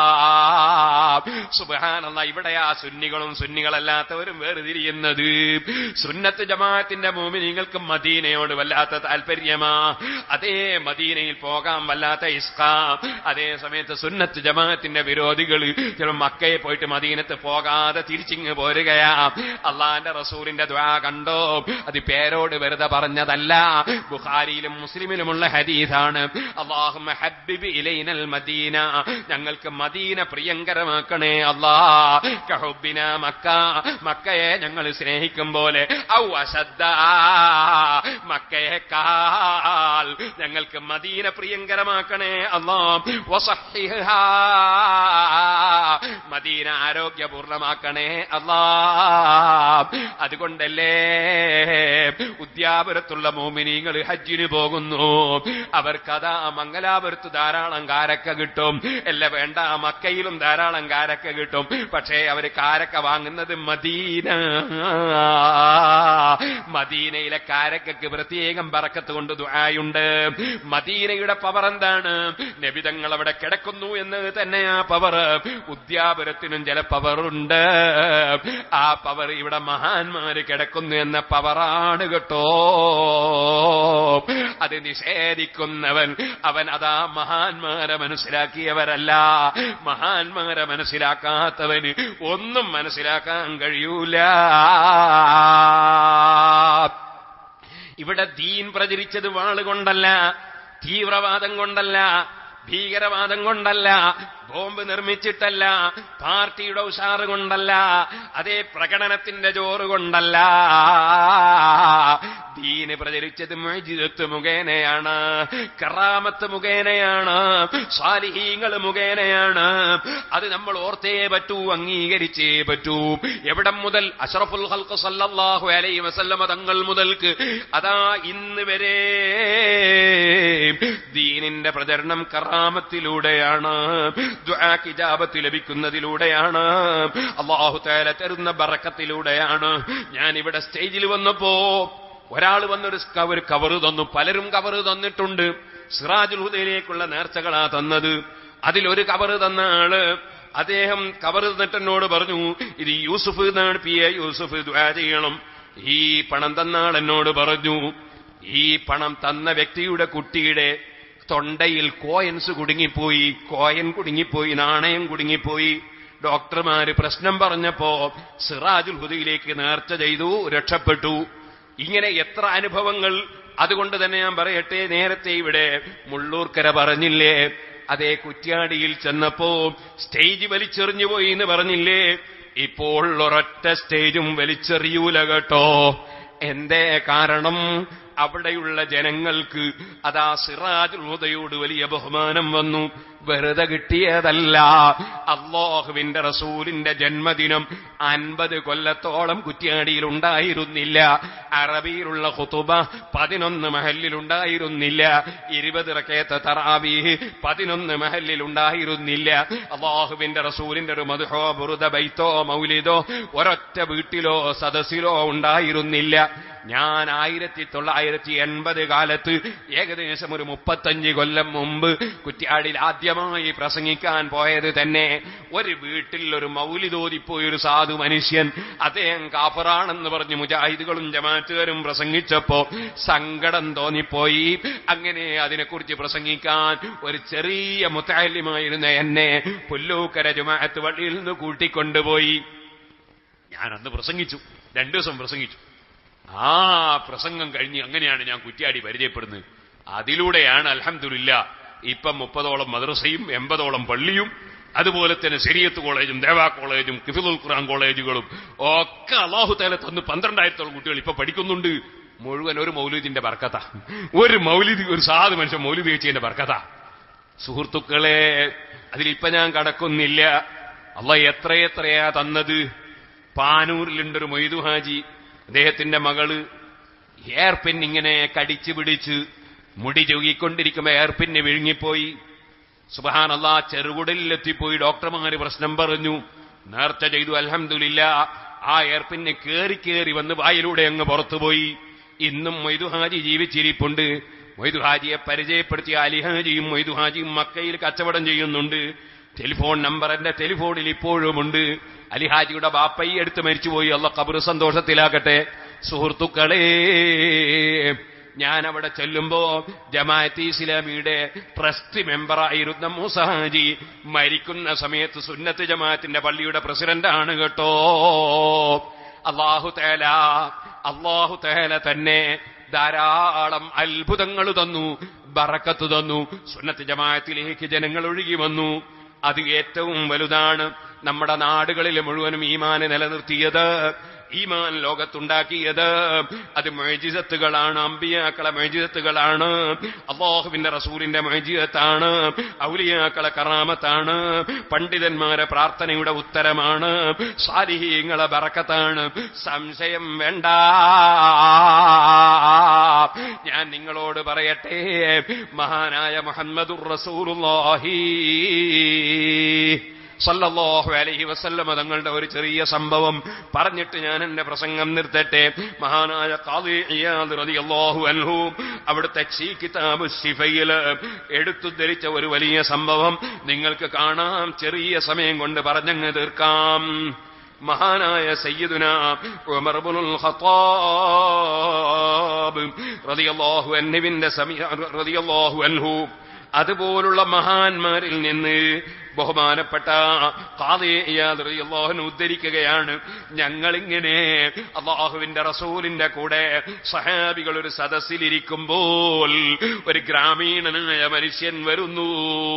സുബ്ഹാനല്ലാ ഇവിടെ ആ സുന്നികളും സുന്നികളല്ലാത്തവരും വേർതിരിയുന്നത് സുന്നത്ത് ജമാഅത്തിന്റെ മോമിനിങ്ങൾക്ക് മദീനയോട് വല്ലാത്ത താല്പര്യമാ അതേ മദീനയിൽ പോകാൻ വല്ലാത്ത ഇസ്കാം അതേ സമയത്ത് സുന്നത്ത് ജമാഅത്തിന്റെ വിരോധികൾ ചില മക്കയെ പോയിട്ട് മദീനത്ത് പോകാതെ തിരിച്ചിങ്ങ് പോരുകയാ അള്ളാന്റെ റസൂലിന്റെ ദ്വാ കണ്ടോ അത് പേരോട് വെറുതെ പറഞ്ഞതല്ല ബുഖാരിയിലും മുസ്ലിമിലുമുള്ള ഹദീസാണ് അള്ളാഹുമ്മ ഹബ്ബിബി ഇലൈനൽ മദീന ഞങ്ങൾക്ക് മദീന പ്രിയങ്കരമാക്കണേ അല്ലാ കഹുബിന മക്ക മക്കയെ ഞങ്ങൾ സ്നേഹിക്കും പോലെ ഔ അശദ്ദ മക്കയെക്കാൾ ഞങ്ങൾക്ക് മദീന പ്രിയങ്കരമാക്കണേ അല്ലാ വസഹിഹാ മദീന ആരോഗ്യപൂർണമാക്കണേ അല്ലാ അതുകൊണ്ടല്ലേ ഉദ്യാപുരത്തുള്ള മോമിനികൾ ഹജ്ജിന് പോകുന്നു അവർക്കതാ മംഗലാപുരത്ത് ധാരാളം കാരക്ക കിട്ടും അല്ല വേണ്ട മക്കയിലും ധാരാളം കാരക്ക കിട്ടും പക്ഷേ അവര് കാരക്ക വാങ്ങുന്നത് മദീന മദീനയിലെ കാരക്കക്ക് പ്രത്യേകം പറക്കത്ത് കൊണ്ട് ദുആയുണ്ട് മദീനയുടെ പവർ എന്താണ് നബിതങ്ങൾ അവിടെ കിടക്കുന്നു എന്ന് തന്നെ ആ പവർ ഉദ്യാപുരത്തിനും ചില പവറുണ്ട് ആ പവർ ഇവിടെ മഹാന്മാര് കിടക്കുന്നു എന്ന പവറാണ് കേട്ടോ അത് നിഷേധിക്കുന്നവൻ അവൻ അതാ മഹാന്മാരെ മനസ്സിലാക്കിയവരല്ല മഹാന്മാരെ മനസ്സിലാക്കാത്തവന് ഒന്നും മനസ്സിലാക്കാൻ കഴിയൂല ഇവിടെ ദീൻ പ്രചരിച്ചത് വാളുകൊണ്ടല്ല തീവ്രവാദം കൊണ്ടല്ല ഭീകരവാദം കൊണ്ടല്ല ബോംബ് നിർമ്മിച്ചിട്ടല്ല പാർട്ടിയുടെ ഉഷാറ് കൊണ്ടല്ല അതേ പ്രകടനത്തിന്റെ ജോറ് കൊണ്ടല്ല ദീന് പ്രചരിച്ചത് മജിദത്ത് മുഖേനയാണ് കറാമത്ത് മുഖേനയാണ് സ്വാലിഹീങ്ങൾ മുഖേനയാണ് അത് നമ്മൾ ഓർത്തേ പറ്റൂ അംഗീകരിച്ചേ പറ്റൂ എവിടം മുതൽ അഷറഫുൽ ഹൽക്ക് സല്ലല്ലാഹു അലൈഹി വസല്ലമ തങ്ങൾ മുതൽക്ക് അതാ ഇന്ന് വരെ ദീനിന്റെ പ്രചരണം കറാമത്തിലൂടെയാണ് ദുആക്ക് ഇജാബത്ത് ലഭിക്കുന്നതിലൂടെയാണ് അള്ളാഹു തആല തരുന്ന ബറക്കത്തിലൂടെയാണ് ഞാൻ ഇവിടെ സ്റ്റേജിൽ വന്നപ്പോ ഒരാൾ വന്നൊരു ക- ഒരു കവറ് തന്നു പലരും കവറ് തന്നിട്ടുണ്ട് സിറാജുൽ ഹുദയിലേക്കുള്ള നേർച്ചകളാ തന്നത് അതിലൊരു കവറ് തന്ന ആള് അദ്ദേഹം കവറ് തന്നിട്ട് എന്നോട് പറഞ്ഞു ഇത് യൂസുഫ് എന്നാണ് പി എ യൂസുഫ് ദുആ ചെയ്യണം ഈ പണം തന്ന ആൾ എന്നോട് പറഞ്ഞു ഈ പണം തന്ന വ്യക്തിയുടെ കുട്ടിയുടെ തൊണ്ടയിൽ കോയൻസ് കുടുങ്ങിപ്പോയി കോയൻ കുടുങ്ങിപ്പോയി നാണയം കുടുങ്ങിപ്പോയി ഡോക്ടർമാര് പ്രശ്നം പറഞ്ഞപ്പോ സിറാജുൽ ഹുദയിലേക്ക് നേർച്ച ചെയ്തു രക്ഷപ്പെട്ടു ഇങ്ങനെ എത്ര അനുഭവങ്ങൾ അതുകൊണ്ട് തന്നെ ഞാൻ പറയട്ടെ നേരത്തെ ഇവിടെ മുള്ളൂർക്കര പറഞ്ഞില്ലേ അതേ കുറ്റ്യാടിയിൽ ചെന്നപ്പോ സ്റ്റേജ് വലിച്ചെറിഞ്ഞു പോയി എന്ന് പറഞ്ഞില്ലേ ഇപ്പോൾ ഒരൊറ്റ സ്റ്റേജും വലിച്ചെറിയൂല കേട്ടോ എന്തേ കാരണം അവിടെയുള്ള ജനങ്ങൾക്ക് അതാ സിറാജുൽ ഹുദയോട് വലിയ ബഹുമാനം വന്നു വെറുതെ കിട്ടിയതല്ല അള്ളാഹുവിന്റെ റസൂലിന്റെ ജന്മദിനം അൻപത് കൊല്ലത്തോളം കുറ്റ്യാടിയിൽ ഉണ്ടായിരുന്നില്ല അറബിയിലുള്ള ഹുതുബ പതിനൊന്ന് മഹലിൽ ഉണ്ടായിരുന്നില്ല ഇരുപത് റക്കേത്ത തറാബി പതിനൊന്ന് മഹലിൽ ഉണ്ടായിരുന്നില്ല അള്ളാഹുവിന്റെ റസൂലിന്റെ ഒരു മധുഹോ ബുറുദ ബൈത്തോ മൗലിദോ ഒരൊറ്റ വീട്ടിലോ സദസ്സിലോ ഉണ്ടായിരുന്നില്ല ഞാൻ ആയിരത്തി തൊള്ളായിരത്തി എൺപത് കാലത്ത് ഏകദേശം ഒരു മുപ്പത്തഞ്ച് കൊല്ലം മുമ്പ് കുറ്റ്യാടിൽ ആദ്യമായി പ്രസംഗിക്കാൻ പോയത് തന്നെ ഒരു വീട്ടിൽ ഒരു മൗലിതോതിപ്പോയ ഒരു സാധു മനുഷ്യൻ അദ്ദേഹം കാഫറാണെന്ന് പറഞ്ഞ് മുജാഹിദുകളും ജമാറ്റുകാരും പ്രസംഗിച്ചപ്പോ സങ്കടം തോന്നിപ്പോയി അങ്ങനെ അതിനെക്കുറിച്ച് പ്രസംഗിക്കാൻ ഒരു ചെറിയ മുത്താലിമായിരുന്ന എന്നെ പുല്ലൂക്കര ജുമാഅത്ത് വള്ളിയിൽ നിന്ന് കൂട്ടിക്കൊണ്ടുപോയി ഞാൻ അന്ന് പ്രസംഗിച്ചു രണ്ടു ദിവസം പ്രസംഗിച്ചു ആ പ്രസംഗം കഴിഞ്ഞ് അങ്ങനെയാണ് ഞാൻ കുറ്റ്യാടി പരിചയപ്പെടുന്നത് അതിലൂടെയാണ് അൽഹംദുലില്ല ഇപ്പം മുപ്പതോളം മദ്രസയും എൺപതോളം പള്ളിയും അതുപോലെ തന്നെ ശരിയത്ത് കോളേജും ദേവാ കോളേജും കിഫിദുൽ ഖുറാൻ കോളേജുകളും ഒക്കെ അള്ളാഹു തേല തന്ന് പന്ത്രണ്ടായിരത്തോളം കുട്ടികൾ ഇപ്പൊ പഠിക്കുന്നുണ്ട് മുഴുവൻ ഒരു മൗലൂദിന്റെ ബർക്കത്ത ഒരു മൗലിദ് ഒരു സാധു മനുഷ്യൻ മൗലിദ് വെച്ചതിന്റെ ബർക്കത്ത സുഹൃത്തുക്കളെ അതിലിപ്പൊ ഞാൻ കടക്കുന്നില്ല അള്ള എത്രയെത്രയാ തന്നത് പാനൂരിലുണ്ടൊരു മൊയ്തു ഹാജി അദ്ദേഹത്തിന്റെ മകള് എയർപിൻ ഇങ്ങനെ കടിച്ചു പിടിച്ച് മുടി ചുകിക്കൊണ്ടിരിക്കുമ്പോ എയർപിന്ന് വിഴുങ്ങിപ്പോയി സുബഹാനല്ല ചെറുകുടലിലെത്തിപ്പോയി ഡോക്ടർമാര് പ്രശ്നം പറഞ്ഞു നേർച്ച ചെയ്തു അൽഹംദുലില്ല ആ എയർപിന്ന് കേറി കേറി വന്ന് വായിലൂടെ അങ്ങ് പുറത്തുപോയി ഇന്നും മൊയ്തുഹാജി ജീവിച്ചിരിപ്പുണ്ട് മൊയ്തുഹാജിയെ പരിചയപ്പെടുത്തിയ അലിഹാജിയും മൊയ്തുഹാജിയും മക്കയിൽ കച്ചവടം ചെയ്യുന്നുണ്ട് ടെലിഫോൺ നമ്പർ എന്റെ ടെലിഫോണിൽ ഇപ്പോഴുമുണ്ട് അലിഹാജിയുടെ ബാപ്പയി എടുത്ത് മരിച്ചുപോയി അല്ല കബർ സന്തോഷത്തിലാകട്ടെ സുഹൃത്തുക്കളെ ഞാൻ അവിടെ ചെല്ലുമ്പോ ജമാഅത്ത് ഇസ്ലാമിയുടെ ട്രസ്റ്റ് മെമ്പറായിരുന്ന മൂസഹാജി മരിക്കുന്ന സമയത്ത് സുന്നത്ത് ജമാഅത്തിന്റെ പള്ളിയുടെ പ്രസിഡന്റാണ് കേട്ടോ അള്ളാഹു തേല അള്ളാഹു തേല തന്നെ ധാരാളം അത്ഭുതങ്ങൾ തന്നു ബറക്കത്ത് തന്നു സുന്നത്ത് ജമാഅത്തിലേക്ക് ജനങ്ങൾ ഒഴുകി വന്നു അത് ഏറ്റവും വലുതാണ് നമ്മുടെ നാടുകളിൽ മുഴുവനും ഈമാന് നിലനിർത്തിയത് ഈമാൻ ലോകത്തുണ്ടാക്കിയത് അത് മൊയ്ജിസത്തുകളാണ് അമ്പിയാക്കളെ മൊയ്ജിസത്തുകളാണ് അള്ളാഹുവിന്റെ റസൂലിന്റെ മൊയ്ജിസത്താണ് ഔലിയാക്കളെ കറാമത്താണ് പണ്ഡിതന്മാരെ പ്രാർത്ഥനയുടെ ഉത്തരമാണ് സാലിഹീങ്ങളെ ബറക്കത്താണ് സംശയം വേണ്ട ഞാൻ നിങ്ങളോട് പറയട്ടെ മഹാനായ മുഹമ്മദുർ റസൂലുള്ളാഹി സല്ലല്ലാഹു അലൈഹി വസല്ലമ തങ്ങളുടെ ഒരു ചെറിയ സംഭവം പറഞ്ഞിട്ട് ഞാൻ എന്റെ പ്രസംഗം നിർത്തട്ടെ മഹാനായ ഖാദി ഇയാദ് റളിയല്ലാഹു അൻഹു അവിടുത്തെ ചീ കിതാബ് ശിഫയിൽ എടുത്തുദ്ധരിച്ച ഒരു വലിയ സംഭവം നിങ്ങൾക്ക് കാണാം ചെറിയ സമയം കൊണ്ട് പറഞ്ഞങ്ങ് തീർക്കാം മഹാനായ സയ്യിദുന ഉമർ ഇബ്നുൽ ഖത്താബ് റളിയല്ലാഹു അൻഹുവിന്റെ സമീ റളിയല്ലാഹു അൻഹു അതുപോലുള്ള മഹാന്മാരിൽ നിന്ന് ബഹുമാനപ്പെട്ട ഖാദിയാഹുവിനെ ഉദ്ധരിക്കുകയാണ് ഞങ്ങളിങ്ങനെ അള്ളാഹുവിന്റെ റസൂലിന്റെ കൂടെ സഹാബികൾ ഒരു സദസ്സിലിരിക്കുമ്പോൾ ഒരു ഗ്രാമീണനായ മനുഷ്യൻ വരുന്നു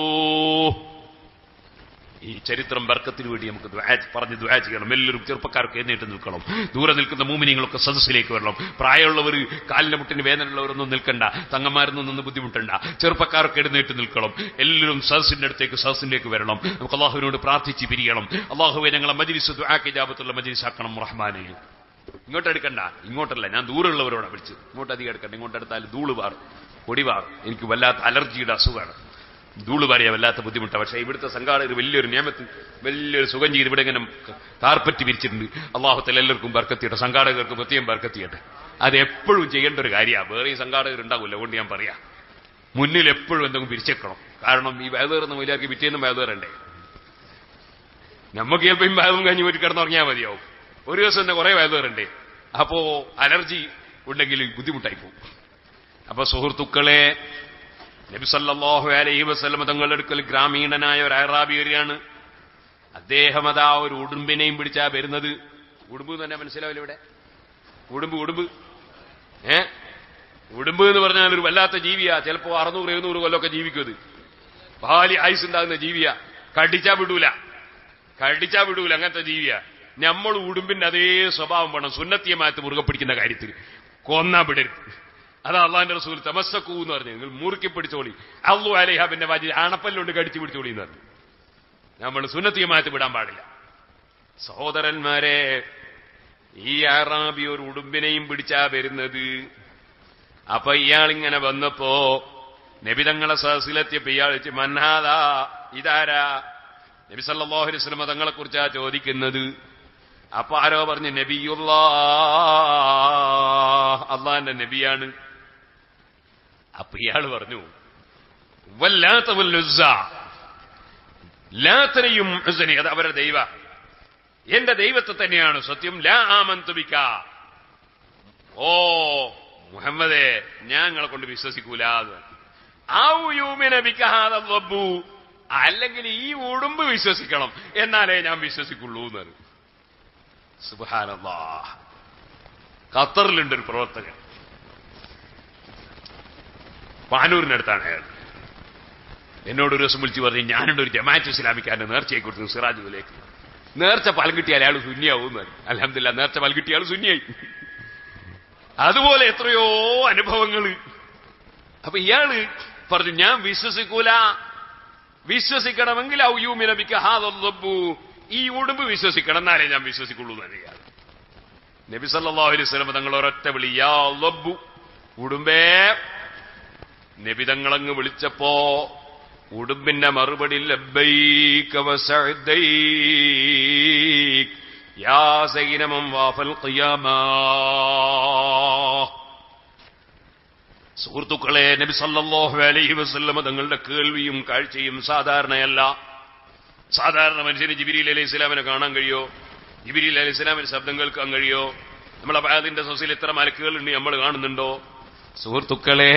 ഈ ചരിത്രം ബർക്കത്തിന് വേണ്ടി നമുക്ക് ദ്വാ പറഞ്ഞ് ദ്വാ ചെയ്യണം എല്ലാവരും ചെറുപ്പക്കാർക്ക് എഴുന്നേറ്റ് നിൽക്കണം ദൂരെ നിൽക്കുന്ന മൂമിനിങ്ങളൊക്കെ സദസ്സിലേക്ക് വരണം പ്രായമുള്ളവർ കാലിന്റെ മുട്ടിന് വേദനയുള്ളവരൊന്നും നിൽക്കണ്ട തങ്ങന്മാരൊന്നും നിന്ന് ബുദ്ധിമുട്ടണ്ട ചെറുപ്പക്കാർക്ക് എഴുന്നേറ്റ് നിൽക്കണം എല്ലാവരും സദസ്സിന്റെ അടുത്തേക്ക് സദസ്സിലേക്ക് വരണം നമുക്ക് അള്ളാഹുവിനോട് പ്രാർത്ഥിച്ച് പിരിയണം അള്ളാഹുവെ ഞങ്ങളെ മജിലിസ് ദ്വാക്ക് ജാപത്തുള്ള മജിലിസ് ആക്കണം റഹ്മാനെ ഇങ്ങോട്ട് എടുക്കണ്ട ഇങ്ങോട്ടല്ല ഞാൻ ദൂരമുള്ളവരോടാണ് വിളിച്ചത് ഇങ്ങോട്ട് അധികം എടുക്കണ്ട ഇങ്ങോട്ട് എടുത്താൽ ധൂള് വാർ പൊടിവാർ എനിക്ക് വല്ലാത്ത അലർജിയുടെ അസുഖമാണ് ധൂള് പാറിയ വല്ലാത്ത ബുദ്ധിമുട്ടാണ് പക്ഷേ ഇവിടുത്തെ സംഘാടകർ വലിയൊരു നിയമത്തിൽ വലിയൊരു സുഖം ചെയ്ത് ഇവിടെ ഇങ്ങനെ കാർപ്പറ്റ് വിരിച്ചിട്ടുണ്ട് അള്ളാഹുത്തിൽ എല്ലാവർക്കും ബർക്കത്തിയട്ടെ സംഘാടകർക്ക് പ്രത്യേകം ബർക്കത്തിയട്ടെ അത് എപ്പോഴും ചെയ്യേണ്ട ഒരു കാര്യമാണ് വേറെയും സംഘാടകർ ഉണ്ടാവില്ല അതുകൊണ്ട് ഞാൻ പറയാം മുന്നിൽ എപ്പോഴും എന്തെങ്കിലും പിരിച്ചേക്കണം കാരണം ഈ വേദേറുന്ന മൊയിലാക്കി പിറ്റേന്നും വേദേറണ്ടേ നമുക്ക് ചിലപ്പോൾ ഈ വേദം കഴിഞ്ഞ് പോയിട്ട് കിടന്നുറങ്ങിയാൽ മതിയാവും ഒരു ദിവസം തന്നെ കുറെ വേദേറുണ്ടേ അപ്പോ അലർജി ഉണ്ടെങ്കിൽ ബുദ്ധിമുട്ടായി പോകും അപ്പൊ സുഹൃത്തുക്കളെ നബി സല്ലല്ലാഹു അലൈഹി വസല്ലം തങ്ങളുടെ അടുക്കൽ ഗ്രാമീണനായ ഒരു അറാബി വരികയാണ് അദ്ദേഹം അതാ ഒരു ഉടുമ്പിനെയും പിടിച്ചാ വരുന്നത് ഉടുമ്പ് തന്നെ മനസ്സിലാവില്ല ഇവിടെ ഉടുമ്പ് ഉടുമ്പ് ഏ ഉടുമ്പ് എന്ന് പറഞ്ഞാൽ ഒരു വല്ലാത്ത ജീവിയാ ചിലപ്പോ അറുന്നൂറ് എഴുന്നൂറ് കൊല്ലമൊക്കെ ജീവിക്കും ഭാലി ആയുസ് ഉണ്ടാകുന്ന ജീവിയാ കടിച്ചാ വിടൂല കടിച്ചാ വിടൂല അങ്ങനത്തെ ജീവിയാ നമ്മൾ ഉടുമ്പിന്റെ അതേ സ്വഭാവം വേണം സുന്നത്തിയമായിട്ട് മുറുകെ പിടിക്കുന്ന കാര്യത്തിൽ കൊന്നാ വിടരുത് അതാ അള്ളാന്റെ റസൂൽ തമസ്സക്കൂ എന്ന് പറഞ്ഞു നിങ്ങൾ മുറുക്കി പിടിച്ചോളി അള്ളു അലേഹ പിന്നെ വാജി അണപ്പല്ലുകൊണ്ട് കടിച്ചു പിടിച്ചോളി എന്ന് പറഞ്ഞു നമ്മൾ സുന്നത്തിയമായിട്ട് വിടാൻ പാടില്ല സഹോദരന്മാരെ ഈ ആറാബി ഒരു ഉടുമ്പിനെയും പിടിച്ചാ വരുന്നത് അപ്പൊ ഇയാളിങ്ങനെ വന്നപ്പോ നബിതങ്ങളെ സഹസിലെത്തിയപ്പോ ഇയാൾ വെച്ച് മന്നാദാ ഇതാരാ നബി സല്ലല്ലാഹു അലൈഹി വസല്ലം തങ്ങളെ കുറിച്ചാ ചോദിക്കുന്നത് അപ്പൊ ആരോ പറഞ്ഞു നബിയുള്ള അള്ളാന്റെ നബിയാണ് അപ്പൊ ഇയാൾ പറഞ്ഞു വല്ലാത്ത വല്ലുസ ലാത്തനെയും ഉസ്സനെ അത് അവരുടെ ദൈവ എന്റെ ദൈവത്തെ തന്നെയാണ് സത്യം ലാ ആമന്തുബിക്ക ഓ മുഹമ്മദേ ഞങ്ങളെ കൊണ്ട് വിശ്വസിക്കൂല അല്ലെങ്കിൽ ഈ ഉടുമ്പ് വിശ്വസിക്കണം എന്നാലേ ഞാൻ വിശ്വസിക്കുള്ളൂ എന്ന് സുബാനല്ലാ ഖത്തറിലുണ്ട് ഒരു പ്രവർത്തകൻ പാനൂരിനടുത്താണ് അയാൾ എന്നോട് ഒരു ദിവസം വിളിച്ചു പറഞ്ഞു ഞാനുണ്ട് ഒരു ജമാഅത്ത് ഇസ്ലാമിക്കാരന്റെ നേർച്ചയെ കൊടുത്തു സിറാജുലേക്ക് നേർച്ച ഫലം കിട്ടിയാൽ അയാൾ ശൂന്യാവും അലഹമില്ല നേർച്ച ഫലം കിട്ടിയാൽ ശൂന്യായി അതുപോലെ എത്രയോ അനുഭവങ്ങൾ അപ്പൊ ഇയാള് പറഞ്ഞു ഞാൻ വിശ്വസിക്കൂല വിശ്വസിക്കണമെങ്കിൽ ഔയൂമിനബിക്കു ഈ ഉടുമ്പ് വിശ്വസിക്കണം എന്നാലേ ഞാൻ വിശ്വസിക്കുള്ളൂ എന്ന് ഇയാൾ നബി സല്ലല്ലാഹു അലൈഹി വസല്ലം തങ്ങൾ ഒരൊറ്റ വിളി യാ ലബ്ബു ഉടുമ്പേ നബി തങ്ങളങ്ങ് വിളിച്ചപ്പോ ഉടുമ്പിന്റെ മറുപടി ലബ്ബൈക വസഅദൈക് യാ സൈനമം വാഫൽ ഖിയാമാ സുഹൃത്തുക്കളെ നബി സല്ലല്ലാഹു അലൈഹി വസല്ലമ തങ്ങളുടെ കേൾവിയും കാഴ്ചയും സാധാരണയല്ല സാധാരണ മനുഷ്യന് ജിബിരിൽ അലൈഹി ഇസ്ലാമിനെ കാണാൻ കഴിയോ ജിബിരിൽ അലൈഹി ഇസ്ലാമിന് ശബ്ദം കേൾക്കാൻ കഴിയോ നമ്മളെ ബാദിന്റെ സൊസൈൽ ഇത്ര മലക്കുകളുണ്ട് നമ്മൾ കാണുന്നുണ്ടോ സുഹൃത്തുക്കളെ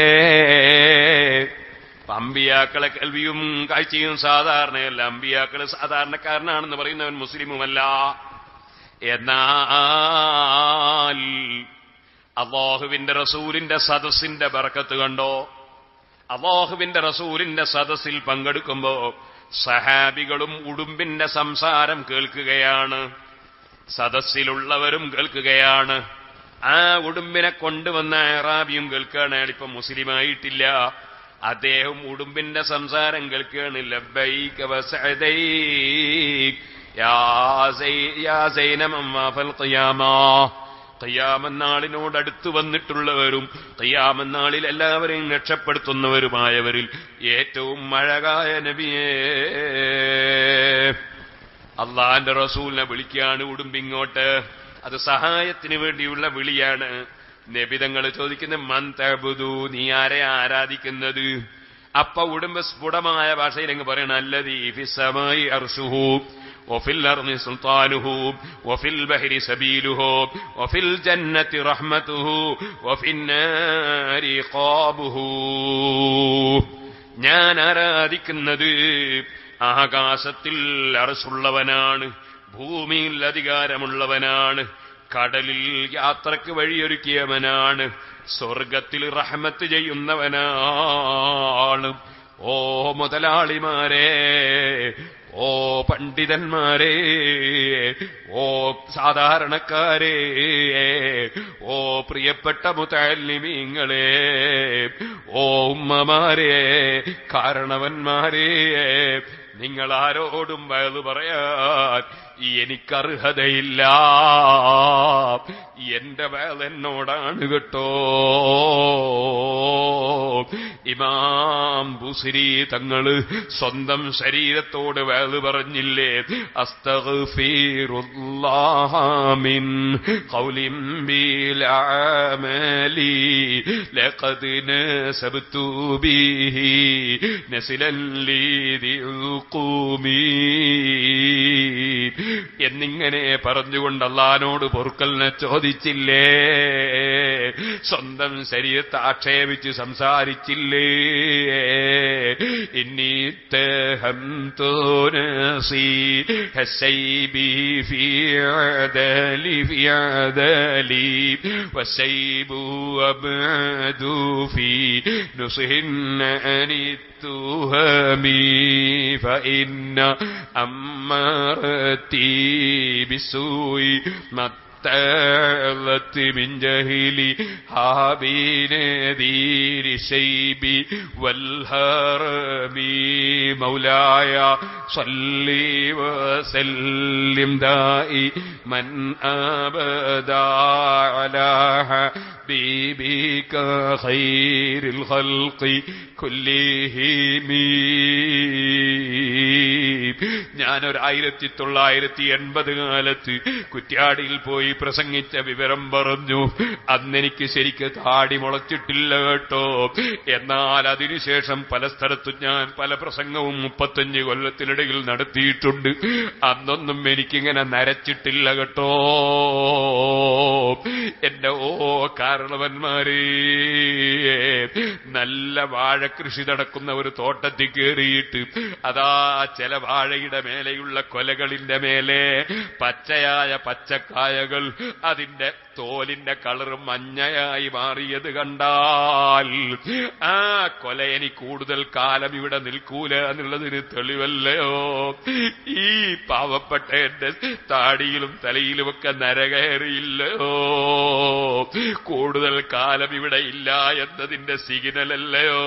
അമ്പിയാക്കളെ കേൾവിയും കാഴ്ചയും സാധാരണയല്ല അമ്പിയാക്കള് സാധാരണക്കാരനാണെന്ന് പറയുന്നവൻ മുസ്ലിമുമല്ല എന്നാൽ അള്ളാഹുവിന്റെ റസൂലിന്റെ സദസ്സിന്റെ ബറക്കത്ത് കണ്ടോ അള്ളാഹുവിന്റെ റസൂലിന്റെ സദസ്സിൽ പങ്കെടുക്കുമ്പോ സഹാബികളും ഉടുമ്പിന്റെ സംസാരം കേൾക്കുകയാണ് സദസ്സിലുള്ളവരും കേൾക്കുകയാണ് ആ ഉടുമ്പിനെ കൊണ്ടുവന്ന അറാബിയും കേൾക്കുകയാണ് അയാളിപ്പം മുസ്ലിമായിട്ടില്ല അദ്ദേഹം ഉടുമ്പിന്റെ സംസാരം കേൾക്കുകയാണ് ലബ്ബൈക വസഅദൈക് യാ സൈ- യാ സൈനമമ്മാഫൽ ഖിയാമാ കയ്യാമന്നാളിനോട് അടുത്തു വന്നിട്ടുള്ളവരും കയ്യാമന്നാളിൽ എല്ലാവരെയും രക്ഷപ്പെടുത്തുന്നവരുമായവരിൽ ഏറ്റവും മഴകായ നബിയേ അള്ളാന്റെ റസൂലിനെ വിളിക്കുകയാണ് ഉടുമ്പിങ്ങോട്ട് അത് സഹായത്തിന് വേണ്ടിയുള്ള വിളിയാണ് നബിതങ്ങൾ ചോദിക്കുന്ന മന്തബുദു നീ ആരെ ആരാധിക്കുന്നത് അപ്പ ഉടുമ്പ് സ്ഫുടമായ ഭാഷയിൽ അങ്ങ് പറയണം അല്ലതീ ഫിസമായി അർഷുഹു وفي الأرض سلطانه وفي البحر سبيله وفي الجنة رحمته وفي النار قابه ഞാൻ ആരാധിക്കുന്നത് ആകാശത്തിൽ അറസുള്ളവനാണ് ഭൂമിയിൽ അധികാരമുള്ളവനാണ് കടലിൽ യാത്രക്ക് വഴിയൊരുക്കിയവനാണ് സ്വർഗത്തിൽ റഹ്മത്ത് ചെയ്യുന്നവനാണ് ഓ മുതലാളിമാരെ ഓ പണ്ഡിതന്മാരെ ഓ സാധാരണക്കാരെ ഓ പ്രിയപ്പെട്ട മുത്തല്ലിമീങ്ങളെ ഓ ഉമ്മമാരെ കാരണവന്മാരെ നിങ്ങൾ ആരോടും വയത് പറയാൻ എനിക്കർഹതയില്ല എന്റെ വേൽ എന്നോടാണ് കേട്ടോ ഇമാം ബുസിരി തങ്ങള് സ്വന്തം ശരീരത്തോട് വേത് പറഞ്ഞില്ലേ അസ്തഗ്ഫിറുല്ലാമിൻ ഖൗലിൻ ബിൽഅമലി ലഖദ് നസബ്തു ബിഹി നസിലൻ ലീദിഉഖൂമി എന്നിങ്ങനെ പറഞ്ഞുകൊണ്ട് അള്ളഹാനോട് പൊറുക്കലിനെ ചോദിച്ചില്ലേ സ്വന്തം ശരീരത്തെ ആക്ഷേപിച്ച് സംസാരിച്ചില്ലേ ഇന്നീത്തഹം തോനസി ഹസൈബി ഫിയദലി ഫിയദലി വസൈബു അബ്ദു ഫി نصهن أن التهم فإن أمرتي بالسوء ما تعلت من جهلي حابين ذير الشيب والهرم مولاي صلي وسلم دائما أبدا على حبيبك خير الخلق كلهم ഞാനൊരു ആയിരത്തി തൊള്ളായിരത്തി എൺപത് കാലത്ത് കുറ്റ്യാടിയിൽ പോയി പ്രസംഗിച്ച വിവരം പറഞ്ഞു അന്നെനിക്ക് ശരിക്ക് താടി മുളച്ചിട്ടില്ല കേട്ടോ എന്നാൽ അതിനുശേഷം പല സ്ഥലത്തും ഞാൻ പല പ്രസംഗവും മുപ്പത്തഞ്ച് കൊല്ലത്തിനിടയിൽ നടത്തിയിട്ടുണ്ട് അന്നൊന്നും എനിക്കിങ്ങനെ നരച്ചിട്ടില്ല കേട്ടോ എന്റെ ഓ കാരണവന്മാരേ നല്ല വാഴ കൃഷി നടക്കുന്ന ഒരു തോട്ടത്തിൽ കയറിയിട്ട് അതാ ചില വാഴയുടെ മേലെയുള്ള കൊലകളിന്റെ മേലെ പച്ചയായ പച്ചക്കായകൾ അതിന്റെ തോലിന്റെ കളറും മഞ്ഞയായി മാറിയത് കണ്ടാൽ ആ കൊല ഇനി കൂടുതൽ കാലം ഇവിടെ നിൽക്കൂല എന്നുള്ളതിന് തെളിവല്ലയോ ഈ പാവപ്പെട്ട എന്റെ താടിയിലും തലയിലുമൊക്കെ നരകയറിയില്ലയോ കൂടുതൽ കാലം ഇവിടെ ഇല്ല എന്നതിന്റെ സിഗ്നലല്ലയോ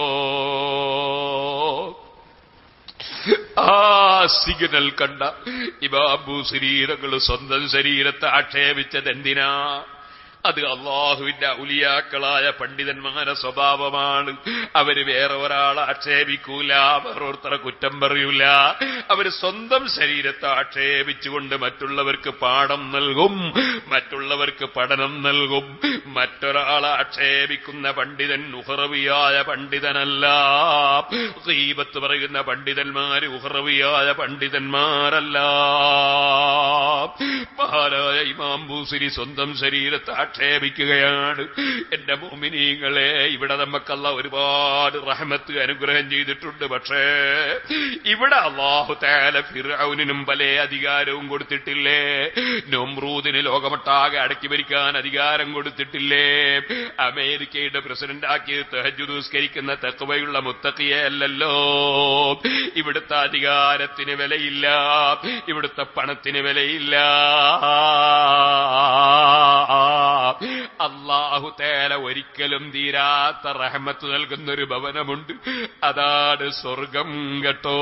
ആ സിഗ്നൽ കണ്ട ഇമാബു ശരീരങ്ങൾ സ്വന്തം ശരീരത്തെ ആക്ഷേപിച്ചത് എന്തിനാ അത് അള്ളാഹുവിന്റെ ഔലിയാക്കളായ പണ്ഡിതന്മാരെ സ്വഭാവമാണ് അവര് വേറെ ഒരാളെ ആക്ഷേപിക്കൂല വേറൊരുത്തരെ കുറ്റം പറയൂല അവര് സ്വന്തം ശരീരത്തെ ആക്ഷേപിച്ചുകൊണ്ട് മറ്റുള്ളവർക്ക് പാഠം നൽകും മറ്റുള്ളവർക്ക് പഠനം നൽകും മറ്റൊരാളെ ആക്ഷേപിക്കുന്ന പണ്ഡിതൻ ഉഹറവിയായ പണ്ഡിതനല്ല ഗീബത്ത് പറയുന്ന പണ്ഡിതന്മാര് ഉഹറവിയായ പണ്ഡിതന്മാരല്ല മഹാരായ ഇമാം ബൂസിരി സ്വന്തം ശരീരത്തെ ആക്ഷേപിക്കുകയാണ് എന്റെ മോമിനീങ്ങളെ ഇവിടെ നമുക്കല്ല ഒരുപാട് റഹമത്ത് അനുഗ്രഹം ചെയ്തിട്ടുണ്ട് പക്ഷേ ഇവിടെ അള്ളാഹു താല ഫിറൌനിനും പല അധികാരവും കൊടുത്തിട്ടില്ലേ നൊമ്രൂദിന് ലോകമൊട്ടാകെ അടക്കി ഭരിക്കാൻ അധികാരം കൊടുത്തിട്ടില്ലേ അമേരിക്കയുടെ പ്രസിഡന്റ് ആക്കിയത് തെഹജു നിസ്കരിക്കുന്ന തെക്കുവയുള്ള മുത്തക്കിയെ അല്ലല്ലോ ഇവിടുത്തെ അധികാരത്തിന് വിലയില്ല ഇവിടുത്തെ പണത്തിന് വിലയില്ല അള്ളാഹു തേല ഒരിക്കലും തീരാത്ത റഹമത്ത് നൽകുന്ന ഒരു ഭവനമുണ്ട് അതാണ് സ്വർഗം കേട്ടോ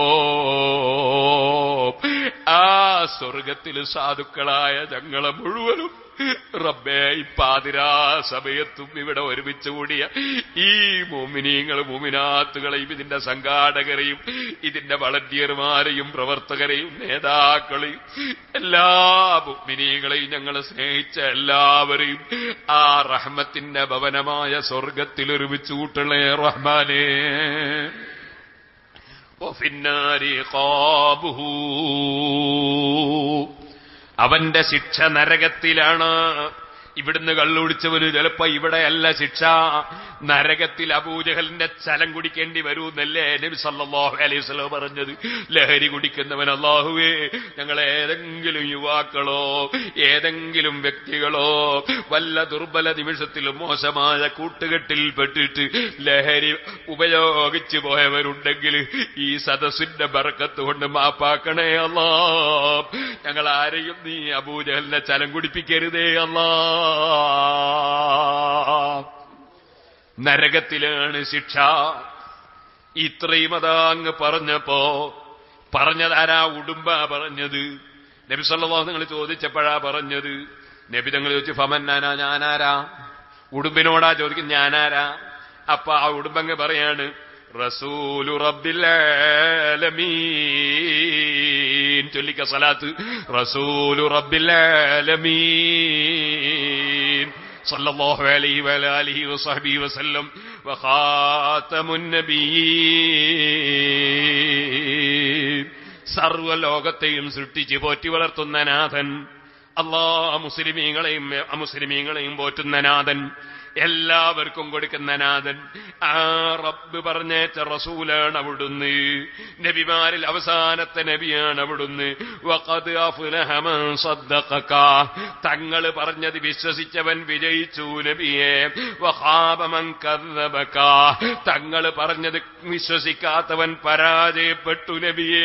ആ സ്വർഗത്തിൽ സാധുക്കളായ ഞങ്ങളെ മുഴുവനും റബ്ബേ ഈ പാതിരാ സമയത്തും ഇവിടെ ഒരുമിച്ച് കൂടിയ ഈ മോമിനീങ്ങളും മോമിനാത്തുകളെയും ഇതിന്റെ സംഘാടകരെയും ഇതിന്റെ വളണ്ടിയർമാരെയും പ്രവർത്തകരെയും നേതാക്കളെയും എല്ലാ മുഗ്മിനീകളെയും ഞങ്ങൾ സ്നേഹിച്ച എല്ലാവരെയും ആ റഹ്മത്തിന്റെ ഭവനമായ സ്വർഗത്തിൽ ഒരുമിച്ച് കൂട്ടണേ റഹ്മാനേ ഒഫിന്നാരി ഖാബുഹൂ അവന്റെ ശിക്ഷ നരകത്തിലാണ് ഇവിടുന്ന് കള്ളുടിച്ചവന് ചിലപ്പോ ഇവിടെയല്ല ശിക്ഷ നരകത്തിൽ അബൂജഹലിന്റെ ചലം കുടിക്കേണ്ടി വരൂന്നല്ലേ നബി സല്ലല്ലാഹു അലൈഹി വസല്ലം പറഞ്ഞത് ലഹരി കുടിക്കുന്നവൻ അള്ളാഹുവേ ഞങ്ങൾ ഏതെങ്കിലും യുവാക്കളോ ഏതെങ്കിലും വ്യക്തികളോ വല്ല ദുർബല നിമിഷത്തിലും മോശമായ കൂട്ടുകെട്ടിൽ പെട്ടിട്ട് ലഹരി ഉപയോഗിച്ചു പോയവരുണ്ടെങ്കിൽ ഈ സദസ്സിന്റെ ബറക്കത്ത് കൊണ്ട് മാപ്പാക്കണേ അല്ലാ ഞങ്ങൾ ആരെയും നീ അബൂജഹലിനെ ചലം കുടിപ്പിക്കരുതേ അല്ലാ നരകത്തിലാണ് ശിക്ഷ ഇത്രയും അതാ അങ്ങ് പറഞ്ഞപ്പോ പറഞ്ഞതാരാ ഉടുമ്പ പറഞ്ഞത് നബി സല്ലല്ലാഹു നിങ്ങൾ ചോദിച്ചപ്പോഴാ പറഞ്ഞത് നബി തങ്ങൾ ചോദിച്ചു ഫമന്നാനാ ഞാനാരാ ഉടുമ്പിനോടാ ചോദിക്കും ഞാനാരാ അപ്പൊ ആ ഉടുമ്പങ്ങ് പറയാണ് റസൂലു റബ്ബില്ലമീൻ ചൊല്ലിക്ക സലാത്ത് റസൂലു റബ്ബില്ലമീൻ സല്ലല്ലാഹു അലൈഹി വലാലിഹി വസഹബി വസല്ലം വഖാതമുൻ നബിയീൻ സർവ്വലോകത്തെയും സൃഷ്ടിച്ച് പോറ്റി വളർത്തുന്ന നാഥൻ അള്ളാ മുസ്ലിമീങ്ങളെയും അമുസ്ലിമീങ്ങളെയും പോറ്റുന്ന നാഥൻ എല്ലാവർക്കും കൊടുക്കുന്ന നാഥൻ ആ റബ്ബ് പറഞ്ഞേച്ച റസൂലാണ് അവിടുന്ന് നബിമാരിൽ അവസാനത്തെ നബിയാണ് അവിടുന്ന് വഖദ് അഫ്ലഹ മൻ സദ്ദഖക തങ്ങൾ പറഞ്ഞത് വിശ്വസിച്ചവൻ വിജയിച്ചു നബിയെ വഖാബ മൻ കദ്ദബക തങ്ങൾ പറഞ്ഞത് വിശ്വസിക്കാത്തവൻ പരാജയപ്പെട്ടു നബിയേ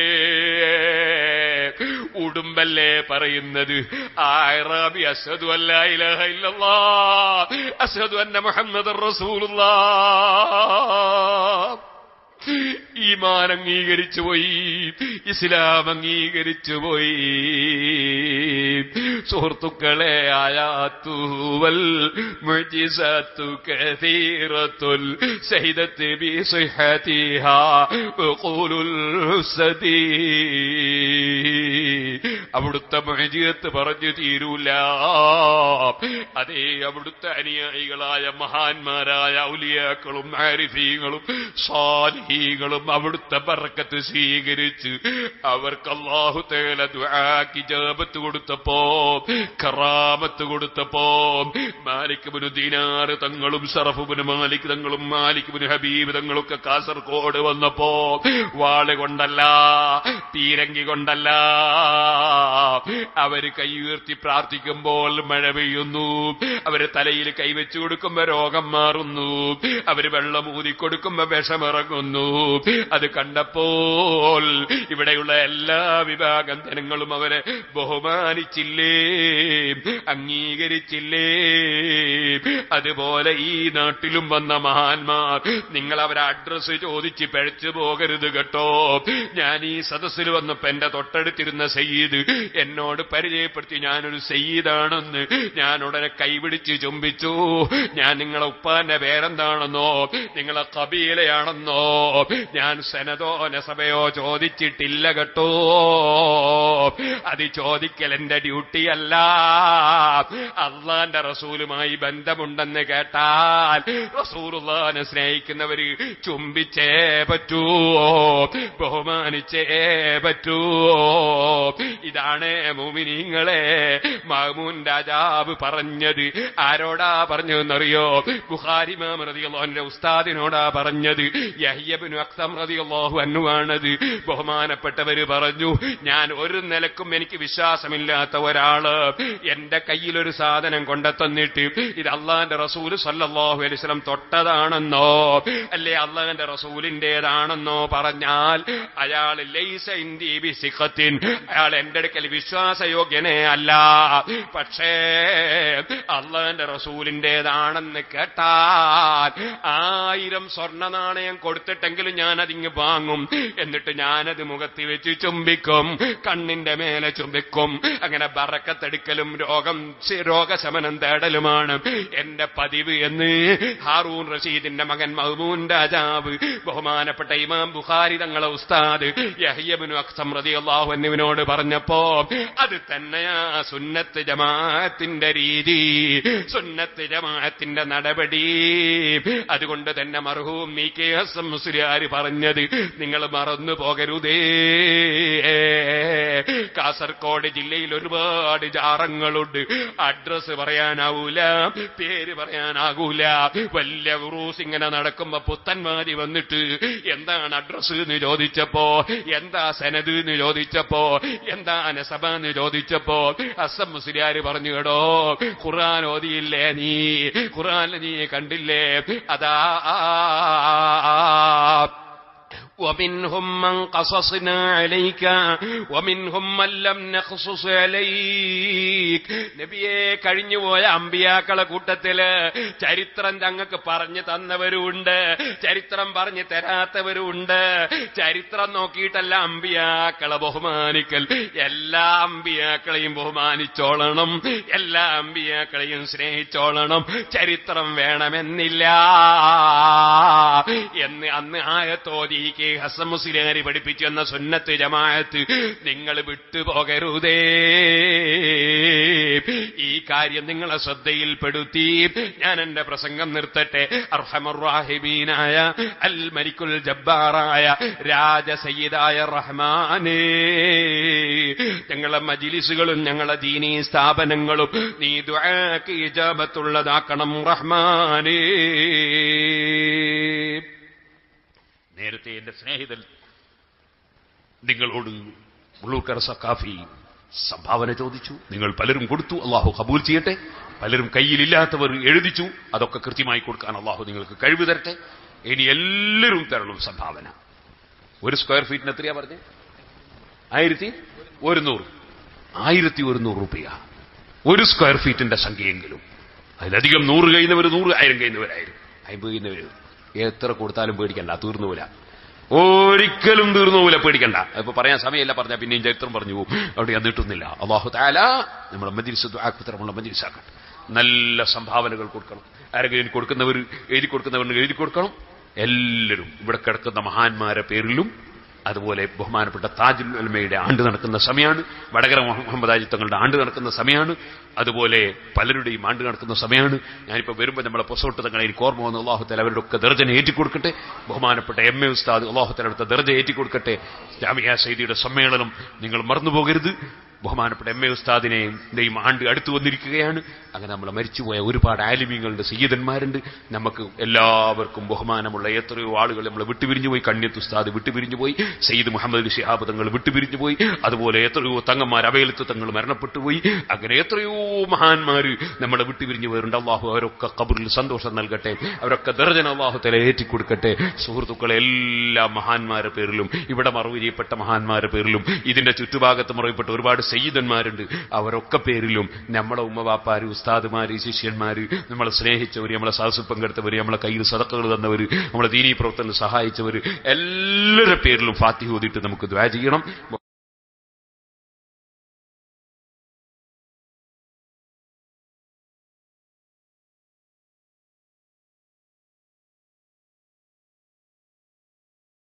ഉടുമ്പല്ലേ പറയുന്നത് ആറാബി അസദു അല്ലാ ഇലാഹ ഇല്ലല്ലാ അസദു അന്ന മുഹമ്മദ് റസൂലുള്ളാ ഈമാൻ അംഗീകരിച്ചു പോയി ഇസ്ലാം അംഗീകരിച്ചു പോയി സുഹൃത്തുക്കളെ ആയാത്തുവൽ മുജിസത്തു കഥീറത്തുൽ സഹിദത്ത് ബി സിഹതിഹാ ഉഖൂലുൽ സദീ അവിടുത്തെ മജിയത്ത് പറഞ്ഞു തീരൂല അതേ അവിടുത്തെ അനുയായികളായ മഹാന്മാരായ ഔലിയാക്കളും ആരിഫീങ്ങളും സാലിഹീകളും അവിടുത്തെ ബറക്കത്ത് സ്വീകരിച്ച് അവർക്ക് അള്ളാഹു തേല ദുആക്ക് ജാബത്ത് കൊടുത്തപ്പോ കറാമത്ത് കൊടുത്തപ്പോ മാലിക്കുബിന് ദീനാറ് തങ്ങളും സറഫുബിന് മാലിക് തങ്ങളും മാലിക്കുബിന് ഹബീബ് തങ്ങളൊക്കെ കാസർഗോഡ് വന്നപ്പോ വാള് കൊണ്ടല്ല പീരങ്കി കൊണ്ടല്ല അവര് കൈ ഉയർത്തി പ്രാർത്ഥിക്കുമ്പോൾ മഴ പെയ്യുന്നു അവര് തലയിൽ കൈവച്ചു കൊടുക്കുമ്പോ രോഗം മാറുന്നു അവര് വെള്ളം ഊതിക്കൊടുക്കുമ്പോ വിഷമിറങ്ങുന്നു അത് കണ്ടപ്പോൾ ഇവിടെയുള്ള എല്ലാ വിഭാഗം ജനങ്ങളും അവരെ ബഹുമാനിച്ചില്ലേ അംഗീകരിച്ചില്ലേ അതുപോലെ ഈ നാട്ടിലും വന്ന മഹാന്മാർ നിങ്ങൾ അവരെ അഡ്രസ് ചോദിച്ച് പഴച്ചു പോകരുത് കേട്ടോ ഞാൻ ഈ സദസ്സിൽ വന്നപ്പോ എന്റെ തൊട്ടടുത്തിരുന്ന സയ്യിദ് എന്നോട് പരിചയപ്പെടുത്തി ഞാനൊരു സയ്യിദാണെന്ന് ഞാൻ ഉടനെ കൈപിടിച്ച് ചുംബിച്ചു ഞാൻ നിങ്ങളെ ഉപ്പാന്റെ പേരെന്താണെന്നോ നിങ്ങളെ കബീലയാണെന്നോ ഞാൻ സെനതോ നസഭയോ ചോദിച്ചിട്ടില്ല കേട്ടോ അത് ചോദിക്കൽ എന്റെ ഡ്യൂട്ടിയല്ല അള്ളാന്റെ റസൂലുമായി ബന്ധമുണ്ടെന്ന് കേട്ടാൽ റസൂലുള്ളാനെ സ്നേഹിക്കുന്നവര് ചുംബിച്ചേ പറ്റൂ ബഹുമാനിച്ചേ പറ്റൂ ഇതാണ് മുമിനിങ്ങളെ മഹമൂൻ രാജാവ് പറഞ്ഞത് ആരോടാ പറഞ്ഞതെന്നറിയോ ബുഹാരി മാം റതിയല്ലാഹുവിന്റെ ഉസ്താദിനോടാ പറഞ്ഞത് യഹ്യബിനു അക്സം റതിയല്ലാഹു അന്നുവാണത് ബഹുമാനപ്പെട്ടവര് പറഞ്ഞു ഞാൻ ഒരു നിലക്കും എനിക്ക് വിശ്വാസമില്ലാത്ത ഒരാള് എന്റെ കയ്യിൽ ഒരു സാധനം കൊണ്ടെത്തന്നിട്ട് ഇത് അള്ളാന്റെ റസൂല് സല്ലല്ലാഹു അലൈഹി വസല്ലം തൊട്ടതാണെന്നോ അല്ലെ അള്ളാന്റെ റസൂലിന്റേതാണെന്നോ പറഞ്ഞാൽ അയാൾ ലൈസ ഇന്ദി ബിസിഖത്തിൻ അയാൾ എന്റെ അടുക്കൽ വിശ്വാസയോഗ്യനേ അല്ല പക്ഷേ അള്ളാന്റെ റസൂലിന്റേതാണെന്ന് കേട്ടാൽ ആയിരം സ്വർണ്ണ നാണയം കൊടുത്തിട്ടെങ്കിലും ഞാൻ അതിങ്ങ് വാങ്ങും എന്നിട്ട് ഞാനത് മുഖത്ത് വെച്ച് ചുംബിക്കും കണ്ണിന്റെ മേലെ ചുംബിക്കും അങ്ങനെ ബറക്കത്തെടുക്കലും രോഗം രോഗശമനം തേടലുമാണ് എന്റെ പതിവ് എന്ന് ഹാറൂൺ റഷീദിന്റെ മകൻ മഹ്മൂൻ രാജാവ് ബഹുമാനപ്പെട്ട ഇമാം ബുഖാരി തങ്ങളെ ഉസ്താദ് യഹ്യബിനു അക്സം റളിയല്ലാഹു അൻഹുവിനോട് പറഞ്ഞപ്പോ അത് തന്നെയാ സുന്നത്ത് ജമാഅത്തിന്റെ രീതി സുന്നത്ത് ജമാഅത്തിന്റെ നടപടി അതുകൊണ്ട് തന്നെ മർഹൂം മി കെ ഹസം മുസ്ലിയാര് പറഞ്ഞത് നിങ്ങൾ മറന്നു പോകരുതേ കാസർഗോഡ് ജില്ലയിൽ ഒരുപാട് ജാറങ്ങളുണ്ട് അഡ്രസ് പറയാനാവൂല പേര് പറയാനാകൂല വലിയ ഉറൂസ് ഇങ്ങനെ നടക്കുമ്പോ പുത്തന്മാരി വന്നിട്ട് എന്താണ് അഡ്രസ് എന്ന് ചോദിച്ചപ്പോ എന്താ സനത് എന്ന് ചോദിച്ചപ്പോ എന്താ നസബ എന്ന് ചോദിച്ചപ്പോ അസം മുസ്ലിയാര് പറഞ്ഞു കേടോ ഖുർആൻ ഓതിയില്ലേ നീ ഖുർആൻ നീ കണ്ടില്ലേ അതാ ومنهم من قصصنا عليك ومنهم من لم نقصص عليك നബിയെ കഴിഞ്ഞുപോയ അമ്പിയാക്കളെ കൂട്ടത്തില് ചരിത്രം ഞങ്ങൾക്ക് പറഞ്ഞു തന്നവരുണ്ട് ചരിത്രം പറഞ്ഞു തരാത്തവരുണ്ട് ചരിത്രം നോക്കിയിട്ടല്ല അമ്പിയാക്കളെ ബഹുമാനിക്കൽ എല്ലാ അമ്പിയാക്കളെയും ബഹുമാനിച്ചോളണം എല്ലാ അമ്പിയാക്കളെയും സ്നേഹിച്ചോളണം ചരിത്രം വേണമെന്നില്ല എന്ന് അന്ന് ആയത്തോതി കെ ഹസൻ മുസ്ലിയാരി പഠിപ്പിച്ചു എന്ന സുന്നത്ത് ജമാഅത്ത് നിങ്ങൾ വിട്ടുപോകരുതേ ഈ കാര്യം നിങ്ങളെ ശ്രദ്ധയിൽപ്പെടുത്തി ഞാൻ എന്റെ പ്രസംഗം നിർത്തട്ടെ അർഹമറാഹിബീനായ അൽ മരിക്കുൽ ജബ്ബാറായ രാജസയ്യിദായ റഹ്മാനേ ഞങ്ങളെ മജിലിസുകളും ഞങ്ങളെ ദീനീ സ്ഥാപനങ്ങളും നീ ദുആക്ക് ഇജാബത്തുള്ളതാക്കണം റഹ്മാനേ നേരത്തെ എന്റെ സ്നേഹിതൻ നിങ്ങളോട് മുള്ളൂർക്കര സക്കാഫി സംഭാവന ചോദിച്ചു നിങ്ങൾ പലരും കൊടുത്തു അള്ളാഹു കബൂൽ ചെയ്യട്ടെ പലരും കയ്യിലില്ലാത്തവർ എഴുതിച്ചു അതൊക്കെ കൃത്യമായി കൊടുക്കാൻ അള്ളാഹു നിങ്ങൾക്ക് കഴിവ് തരട്ടെ ഇനി എല്ലാവരും തരണം സംഭാവന ഒരു സ്ക്വയർ ഫീറ്റിന് എത്രയാ പറഞ്ഞേ ആയിരത്തി ഒരുന്നൂറ് ആയിരത്തി ഒരുന്നൂറ് രൂപയ ഒരു സ്ക്വയർ ഫീറ്റിന്റെ സംഖ്യയെങ്കിലും അതിലധികം നൂറ് കഴിയുന്നവർ നൂറ് ആയിരം കഴിയുന്നവരായിരം അമ്പത് കഴിയുന്നവർ എത്ര കൊടുത്താലും പേടിക്കണ്ട തീർന്നുപോല ഒരിക്കലും തീർന്നുപോല പേടിക്കണ്ട ഇപ്പൊ പറയാൻ സമയമില്ല പറഞ്ഞാൽ പിന്നെയും ചരിത്രം പറഞ്ഞു പോകും അവിടെ ഞാൻ നീട്ടുന്നില്ല അള്ളാഹു താല നമ്മുടെ മജിരിസ് ആക്കുത്തരമുള്ള മജിരിസാക്കണം നല്ല സംഭാവനകൾ കൊടുക്കണം ആരെങ്കിലും കൊടുക്കുന്നവർ എഴുതി കൊടുക്കുന്നവർ എഴുതി കൊടുക്കണം എല്ലാവരും ഇവിടെ കിടക്കുന്ന മഹാന്മാരെ പേരിലും അതുപോലെ ബഹുമാനപ്പെട്ട താജുൽ ഉലമയുടെ ആണ്ട് നടക്കുന്ന സമയമാണ് വടകര മുഹമ്മദ് ആജി തങ്ങളുടെ ആണ്ട് നടക്കുന്ന സമയമാണ് അതുപോലെ പലരുടെയും ആണ്ട് നടക്കുന്ന സമയമാണ് ഞാനിപ്പോൾ വരുമ്പോൾ നമ്മളെ പൊസോട്ട് തങ്ങളെ എനിക്ക് ഓർമ്മ വന്ന് അള്ളാഹുത്തല അവരുടെ ഒക്കെ ദർജന ഏറ്റിക്കൊടുക്കട്ടെ ബഹുമാനപ്പെട്ട എം എ ഉസ്താദ് അള്ളാഹുത്തല അടുത്ത ദർജ ഏറ്റിക്കൊടുക്കട്ടെ ജാമിയ സൈദിയുടെ സമ്മേളനം നിങ്ങൾ മറന്നുപോകരുത് ബഹുമാനപ്പെട്ട എം എ ഉസ്താദിനെയും ആണ്ട് അടുത്തു വന്നിരിക്കുകയാണ് അങ്ങനെ നമ്മൾ മരിച്ചുപോയ ഒരുപാട് ആലിമ്യങ്ങളുണ്ട് സയ്യിദന്മാരുണ്ട് നമുക്ക് എല്ലാവർക്കും ബഹുമാനമുള്ള എത്രയോ ആളുകൾ നമ്മൾ വിട്ടുപിരിഞ്ഞു പോയി കണ്യത്ത് ഉസ്താദ് വിട്ടുപിരിഞ്ഞു പോയി സയ്യിദ് മുഹമ്മദ് ഷിഹാബ് തങ്ങൾ വിട്ടുപിരിഞ്ഞു പോയി അതുപോലെ എത്രയോ തങ്ങന്മാർ അവയലത്ത് തങ്ങൾ മരണപ്പെട്ടു പോയി അങ്ങനെ എത്രയോ മഹാന്മാര് നമ്മളെ വിട്ടുപിരിഞ്ഞു പോയിട്ടുണ്ട് അള്ളാഹു അവരൊക്കെ കബറിൽ സന്തോഷം നൽകട്ടെ അവരൊക്കെ ദർജന അള്ളാഹു തല ഏറ്റിക്കൊടുക്കട്ടെ സുഹൃത്തുക്കളെ എല്ലാ മഹാന്മാരുടെ പേരിലും ഇവിടെ മറവ് ചെയ്യപ്പെട്ട മഹാന്മാരുടെ പേരിലും ഇതിന്റെ ചുറ്റുഭാഗത്ത് മറവപ്പെട്ട ഒരുപാട് സയ്യിദന്മാരുണ്ട് അവരൊക്കെ പേരിലും നമ്മളെ ഉമ്മവാപ്പാര് ഉസ്താദുമാര് ശിഷ്യന്മാര് നമ്മളെ സ്നേഹിച്ചവര് നമ്മളെ സദസ്സിൽ പങ്കെടുത്തവര് നമ്മളെ കയ്യിൽ സതക്കകൾ തന്നവര് നമ്മളെ ദീനീ പ്രവർത്തനം സഹായിച്ചവര് എല്ലാവരുടെ പേരിലും ഫാത്തിഹ ഓതിയിട്ട് നമുക്ക് ദ്വാ ചെയ്യണം